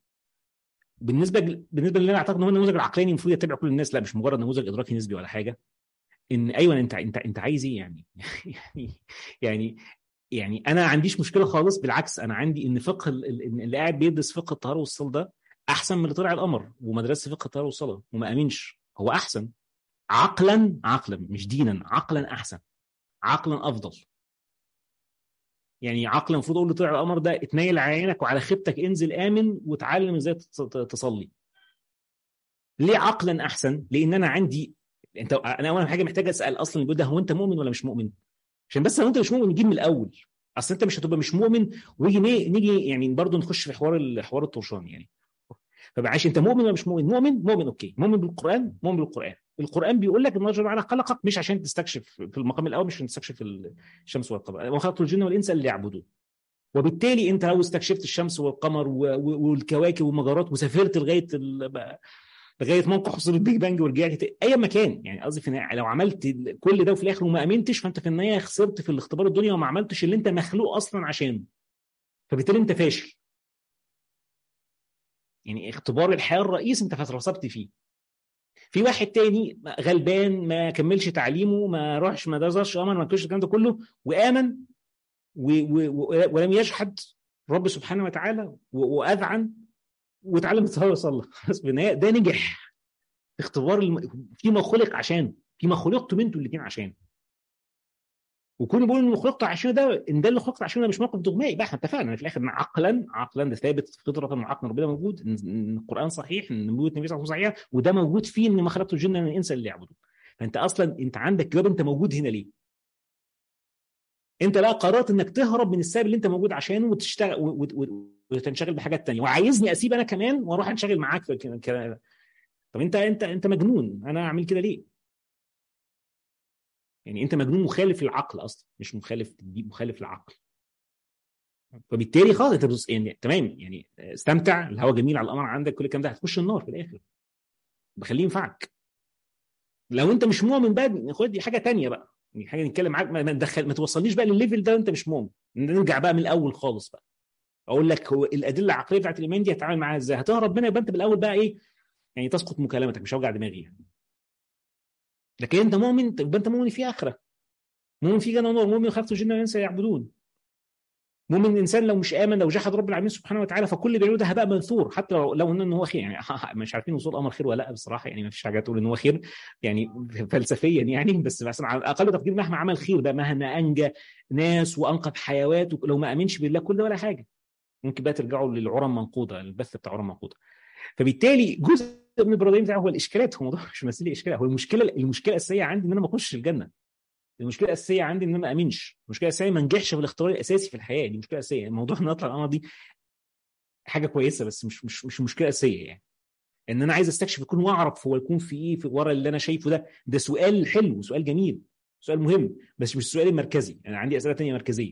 بالنسبه بالنسبه اللي انا اعتقد ان هو النموذج العقلاني المفروض يتبع كل الناس لا مش مجرد نموذج ادراكي نسبي ولا حاجه ان ايوه انت انت انت عايز ايه يعني يعني يعني يعني انا ما عنديش مشكله خالص بالعكس انا عندي ان فقه اللي قاعد بيدرس فقه الطهاره والصلاه ده احسن من اللي طلع القمر ومدرسه فقه الطهاره والصلاه وما امنش هو احسن عقلا عقلا مش دينا عقلا احسن عقلا افضل يعني عقلا المفروض اقول له طلع القمر ده اتنيل على عينك وعلى خيبتك انزل امن وتعلم ازاي تصلي ليه عقلا احسن لان انا عندي انت انا اول حاجه محتاج اسال اصلا البيت ده هو انت مؤمن ولا مش مؤمن عشان بس لو انت مش مؤمن نجيب من الاول اصل انت مش هتبقى مش مؤمن ويجي نيجي يعني برضه نخش في حوار حوار الطرشان يعني فبعاش انت مؤمن ولا مش مؤمن مؤمن مؤمن اوكي مؤمن بالقران مؤمن بالقران القران بيقول لك ان الله جل وعلا خلقك مش عشان تستكشف في المقام الاول مش عشان تستكشف الشمس والقمر وخلقت الجن والانس اللي يعبدون وبالتالي انت لو استكشفت الشمس والقمر والكواكب والمجرات وسافرت لغايه لغايه موقع حصول البيج بانج ورجعت اي مكان يعني قصدي في لو عملت كل ده وفي الاخر وما امنتش فانت في النهايه خسرت في الاختبار الدنيا وما عملتش اللي انت مخلوق اصلا عشانه فبالتالي انت فاشل يعني اختبار الحياه الرئيسي انت اترصبت فيه في واحد تاني غلبان ما كملش تعليمه ما راحش ما درسش امن ما كلش الكلام ده كله وامن و و ولم يجحد رب سبحانه وتعالى واذعن واتعلم الصلاه وصلى خلاص بالنهايه ده نجح اختبار الم... فيما خلق عشان فيما خلقتم انتوا الاثنين عشان وكون بيقول ان خلقت عشان ده ان ده اللي خلقت عشان ده مش موقف دغمائي بقى احنا اتفقنا في الاخر عقلا عقلا ده ثابت فطره وعقلا ربنا موجود ان القران صحيح ان نبوه النبي صلى الله عليه وسلم صحيحه وده موجود فيه ان ما خلقت الجن من الانس اللي يعبدون فانت اصلا انت عندك جواب انت موجود هنا ليه؟ انت بقى قررت انك تهرب من السبب اللي انت موجود عشانه وتشتغل وتنشغل بحاجات تانية وعايزني اسيب انا كمان واروح انشغل معاك في الكلام طب انت انت انت مجنون انا اعمل كده ليه؟ يعني انت مجنون مخالف للعقل اصلا مش مخالف مخالف للعقل فبالتالي خلاص انت بص يعني تمام يعني استمتع الهواء جميل على القمر عندك كل الكلام ده هتخش النار في الاخر بخليه ينفعك لو انت مش مؤمن بقى خد دي حاجه تانية بقى يعني حاجه نتكلم معاك ما ندخل ما توصلنيش بقى للليفل ده وانت مش مؤمن نرجع بقى من الاول خالص بقى اقول لك هو الادله العقليه بتاعت الايمان دي هتتعامل معاها ازاي هتهرب منها يبقى انت بالاول بقى ايه يعني تسقط مكالمتك مش هوجع دماغي يعني. لكن انت مؤمن يبقى انت مؤمن في اخره مؤمن في جنه ونور مؤمن خلقت الجن والانس يعبدون مؤمن الانسان لو مش امن لو جحد رب العالمين سبحانه وتعالى فكل اللي بيعمله ده هباء منثور حتى لو لو ان هو خير يعني مش عارفين وصول امر خير ولا لا بصراحه يعني ما فيش حاجه تقول ان هو خير يعني فلسفيا يعني بس مثلا على اقل تقدير مهما عمل خير بقى مهما انجى ناس وانقذ حيوات لو ما امنش بالله كل ده ولا حاجه ممكن بقى ترجعوا للعرى المنقوضه البث بتاع عرى منقوضه فبالتالي جزء من البرادايم بتاعه هو الاشكالات هو موضوع مش مسألة اشكال هو المشكله المشكله الاساسيه عندي ان انا ما اخشش الجنه المشكله الاساسيه عندي ان انا ما امنش المشكله الاساسيه ما انجحش في الاختبار الاساسي في الحياه دي مشكله اساسيه الموضوع ان اطلع القمر دي حاجه كويسه بس مش مش مش مشكله اساسيه يعني ان انا عايز استكشف يكون واعرف هو يكون في ايه في ورا اللي انا شايفه ده ده سؤال حلو سؤال جميل سؤال مهم بس مش السؤال المركزي انا يعني عندي اسئله ثانيه مركزيه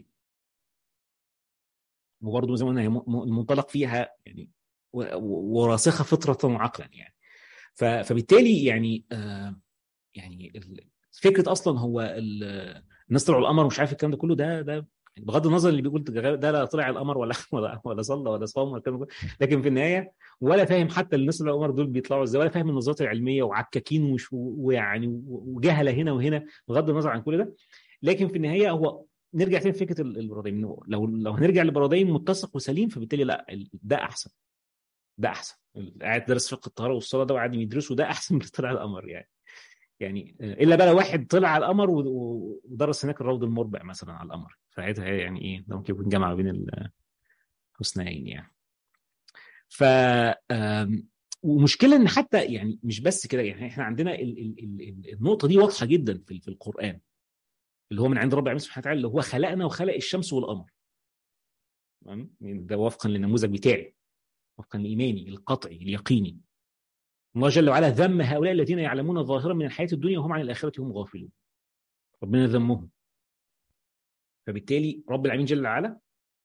وبرضه زي ما قلنا المنطلق فيها يعني وراسخه فطره وعقلا يعني فبالتالي يعني آه يعني فكره اصلا هو الناس طلعوا القمر ومش عارف الكلام ده كله ده ده بغض النظر اللي بيقول ده لا طلع القمر ولا ولا ولا صلى ولا صام ولا الكلام لكن في النهايه ولا فاهم حتى الناس اللي القمر دول بيطلعوا ازاي ولا فاهم النظريات العلميه وعكاكين وش ويعني وجهله هنا وهنا بغض النظر عن كل ده لكن في النهايه هو نرجع تاني لفكره البرادين لو لو هنرجع لبرادين متسق وسليم فبالتالي لا ده احسن ده احسن قاعد درس فقه الطهاره والصلاه ده وقاعد يدرسوا ده احسن من طلع القمر يعني يعني الا بقى لو واحد طلع على القمر ودرس هناك الروض المربع مثلا على القمر ساعتها يعني ايه ده ممكن يكون جمع بين الحسنيين يعني ف ومشكله ان حتى يعني مش بس كده يعني احنا عندنا ال ال ال النقطه دي واضحه جدا في, في القران اللي هو من عند رب العالمين سبحانه وتعالى اللي هو خلقنا وخلق الشمس والقمر تمام ده وفقا للنموذج بتاعي وفقا لايماني القطعي اليقيني الله جل وعلا ذم هؤلاء الذين يعلمون ظاهرا من الحياه الدنيا وهم عن الاخره هم غافلون ربنا ذمهم فبالتالي رب العالمين جل وعلا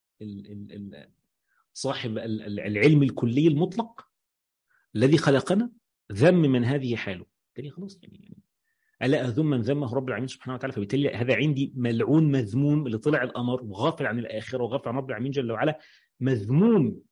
صاحب العلم الكلي المطلق الذي خلقنا ذم من هذه حاله بالتالي خلاص يعني الا اذم من ذمه رب العالمين سبحانه وتعالى فبالتالي هذا عندي ملعون مذموم اللي طلع القمر وغافل عن الاخره وغافل عن رب العالمين جل وعلا مذموم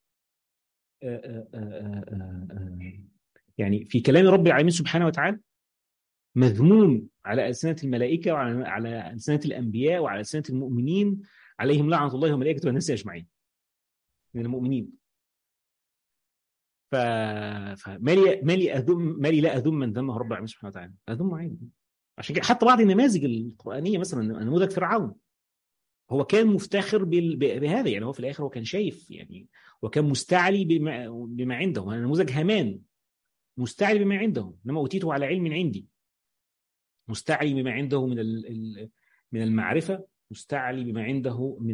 آآ آآ آآ يعني في كلام رب العالمين سبحانه وتعالى مذموم على ألسنة الملائكة وعلى على ألسنة الأنبياء وعلى ألسنة المؤمنين عليهم لعنة الله وملائكته والناس أجمعين من المؤمنين ف... فمالي مالي أذم مالي لا أذم من ذمه رب العالمين سبحانه وتعالى أذم عادي عشان كده حتى بعض النماذج القرآنية مثلا نموذج فرعون هو كان مفتخر بال... بهذا يعني هو في الآخر هو كان شايف يعني وكان مستعلي بما, بما عنده نموذج هامان مستعلي بما عنده انما اوتيته على علم عندي مستعلي بما عنده من من المعرفه مستعلي بما عنده من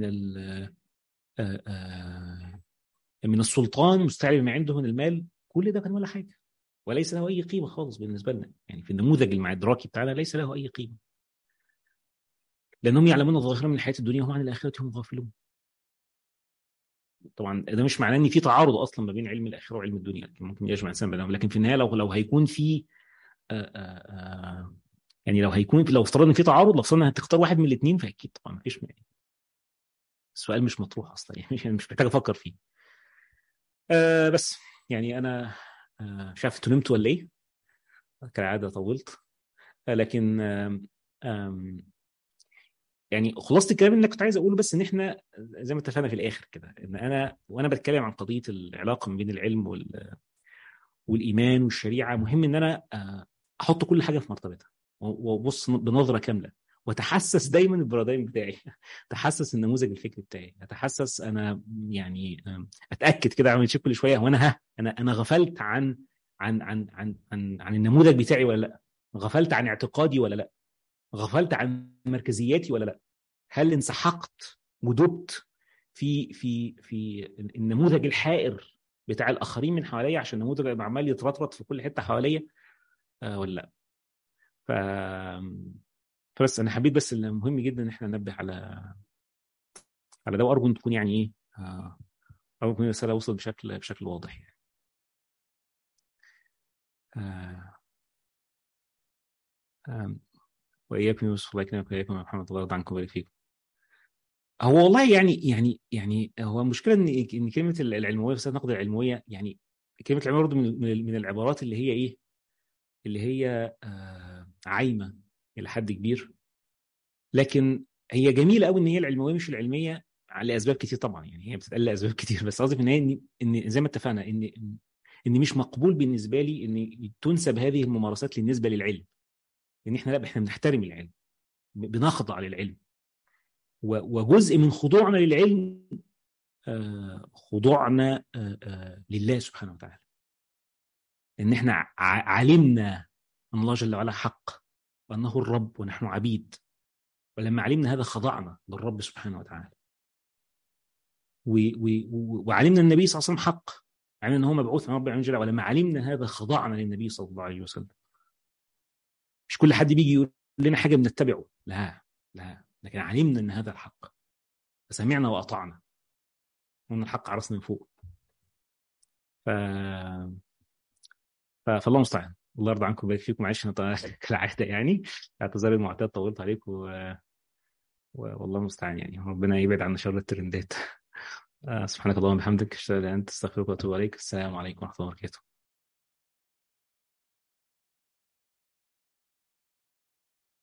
من السلطان مستعلي بما عنده من المال كل ده كان ولا حاجه وليس له اي قيمه خالص بالنسبه لنا يعني في النموذج المعدراكي بتاعنا ليس له اي قيمه لانهم يعلمون الظاهره من الحياه الدنيا وهم عن الاخره هم غافلون طبعا ده مش معناه ان في تعارض اصلا ما بين علم الاخره وعلم الدنيا ممكن يجمع الانسان بينهم لكن في النهايه لو لو هيكون في آآ آآ يعني لو هيكون لو افترضنا في تعارض لو افترضنا هتختار واحد من الاثنين فاكيد طبعا ما فيش يعني السؤال مش مطروح اصلا يعني مش مش محتاج افكر فيه آه بس يعني انا آه مش عارف انتوا نمتوا ولا ايه كالعاده طولت آه لكن آه يعني خلاصه الكلام اللي كنت عايز اقوله بس ان احنا زي ما اتفقنا في الاخر كده ان انا وانا بتكلم عن قضيه العلاقه ما بين العلم وال والايمان والشريعه مهم ان انا احط كل حاجه في مرتبتها وابص بنظره كامله واتحسس دايما البرادايم بتاعي اتحسس النموذج الفكري بتاعي اتحسس انا يعني اتاكد كده اعمل تشيك كل شويه وانا ها انا انا غفلت عن عن عن عن عن, عن النموذج بتاعي ولا لا غفلت عن اعتقادي ولا لا غفلت عن مركزياتي ولا لا هل انسحقت ودبت في في في النموذج الحائر بتاع الاخرين من حواليا عشان النموذج عمال يترطرط في كل حته حواليا آه ولا لا ف فبس انا حبيت بس المهم جدا ان احنا ننبه على على ده وارجو ان تكون يعني ايه آه ارجو تكون الرساله وصلت بشكل بشكل واضح يعني آه آه واياكم يوسف الله يكرمك واياكم يا محمد الله يرضى عنكم ويبارك فيكم هو والله يعني يعني يعني هو المشكله ان ان كلمه العلمويه في النقد العلمويه يعني كلمه العلمويه برضه من من العبارات اللي هي ايه؟ اللي هي آه عايمه الى حد كبير لكن هي جميله قوي ان هي العلمويه مش العلميه لاسباب كتير طبعا يعني هي بتتقال لاسباب كتير بس قصدي في النهايه ان ان زي ما اتفقنا ان ان مش مقبول بالنسبه لي ان تنسب هذه الممارسات بالنسبه للعلم ان احنا لا احنا بنحترم العلم بنخضع للعلم وجزء من خضوعنا للعلم خضوعنا لله سبحانه وتعالى ان احنا علمنا ان الله جل وعلا حق وانه الرب ونحن عبيد ولما علمنا هذا خضعنا للرب سبحانه وتعالى و و وعلمنا النبي صلى الله عليه وسلم حق علمنا ان هو مبعوث من رب العالمين جل ولما علمنا هذا خضعنا للنبي صلى الله عليه وسلم مش كل حد بيجي يقول لنا حاجه بنتبعه لا لا لكن علمنا ان هذا الحق فسمعنا واطعنا وان الحق عرسنا من فوق ف... ف... فالله المستعان الله يرضى عنكم ويبارك فيكم معلش انا كالعاده يعني اعتذار المعتاد طولت عليكم و... و... والله المستعان يعني ربنا يبعد عنا شر الترندات سبحانك اللهم وبحمدك اشهد ان لا اله الا انت استغفرك واتوب اليك السلام عليكم ورحمه الله وبركاته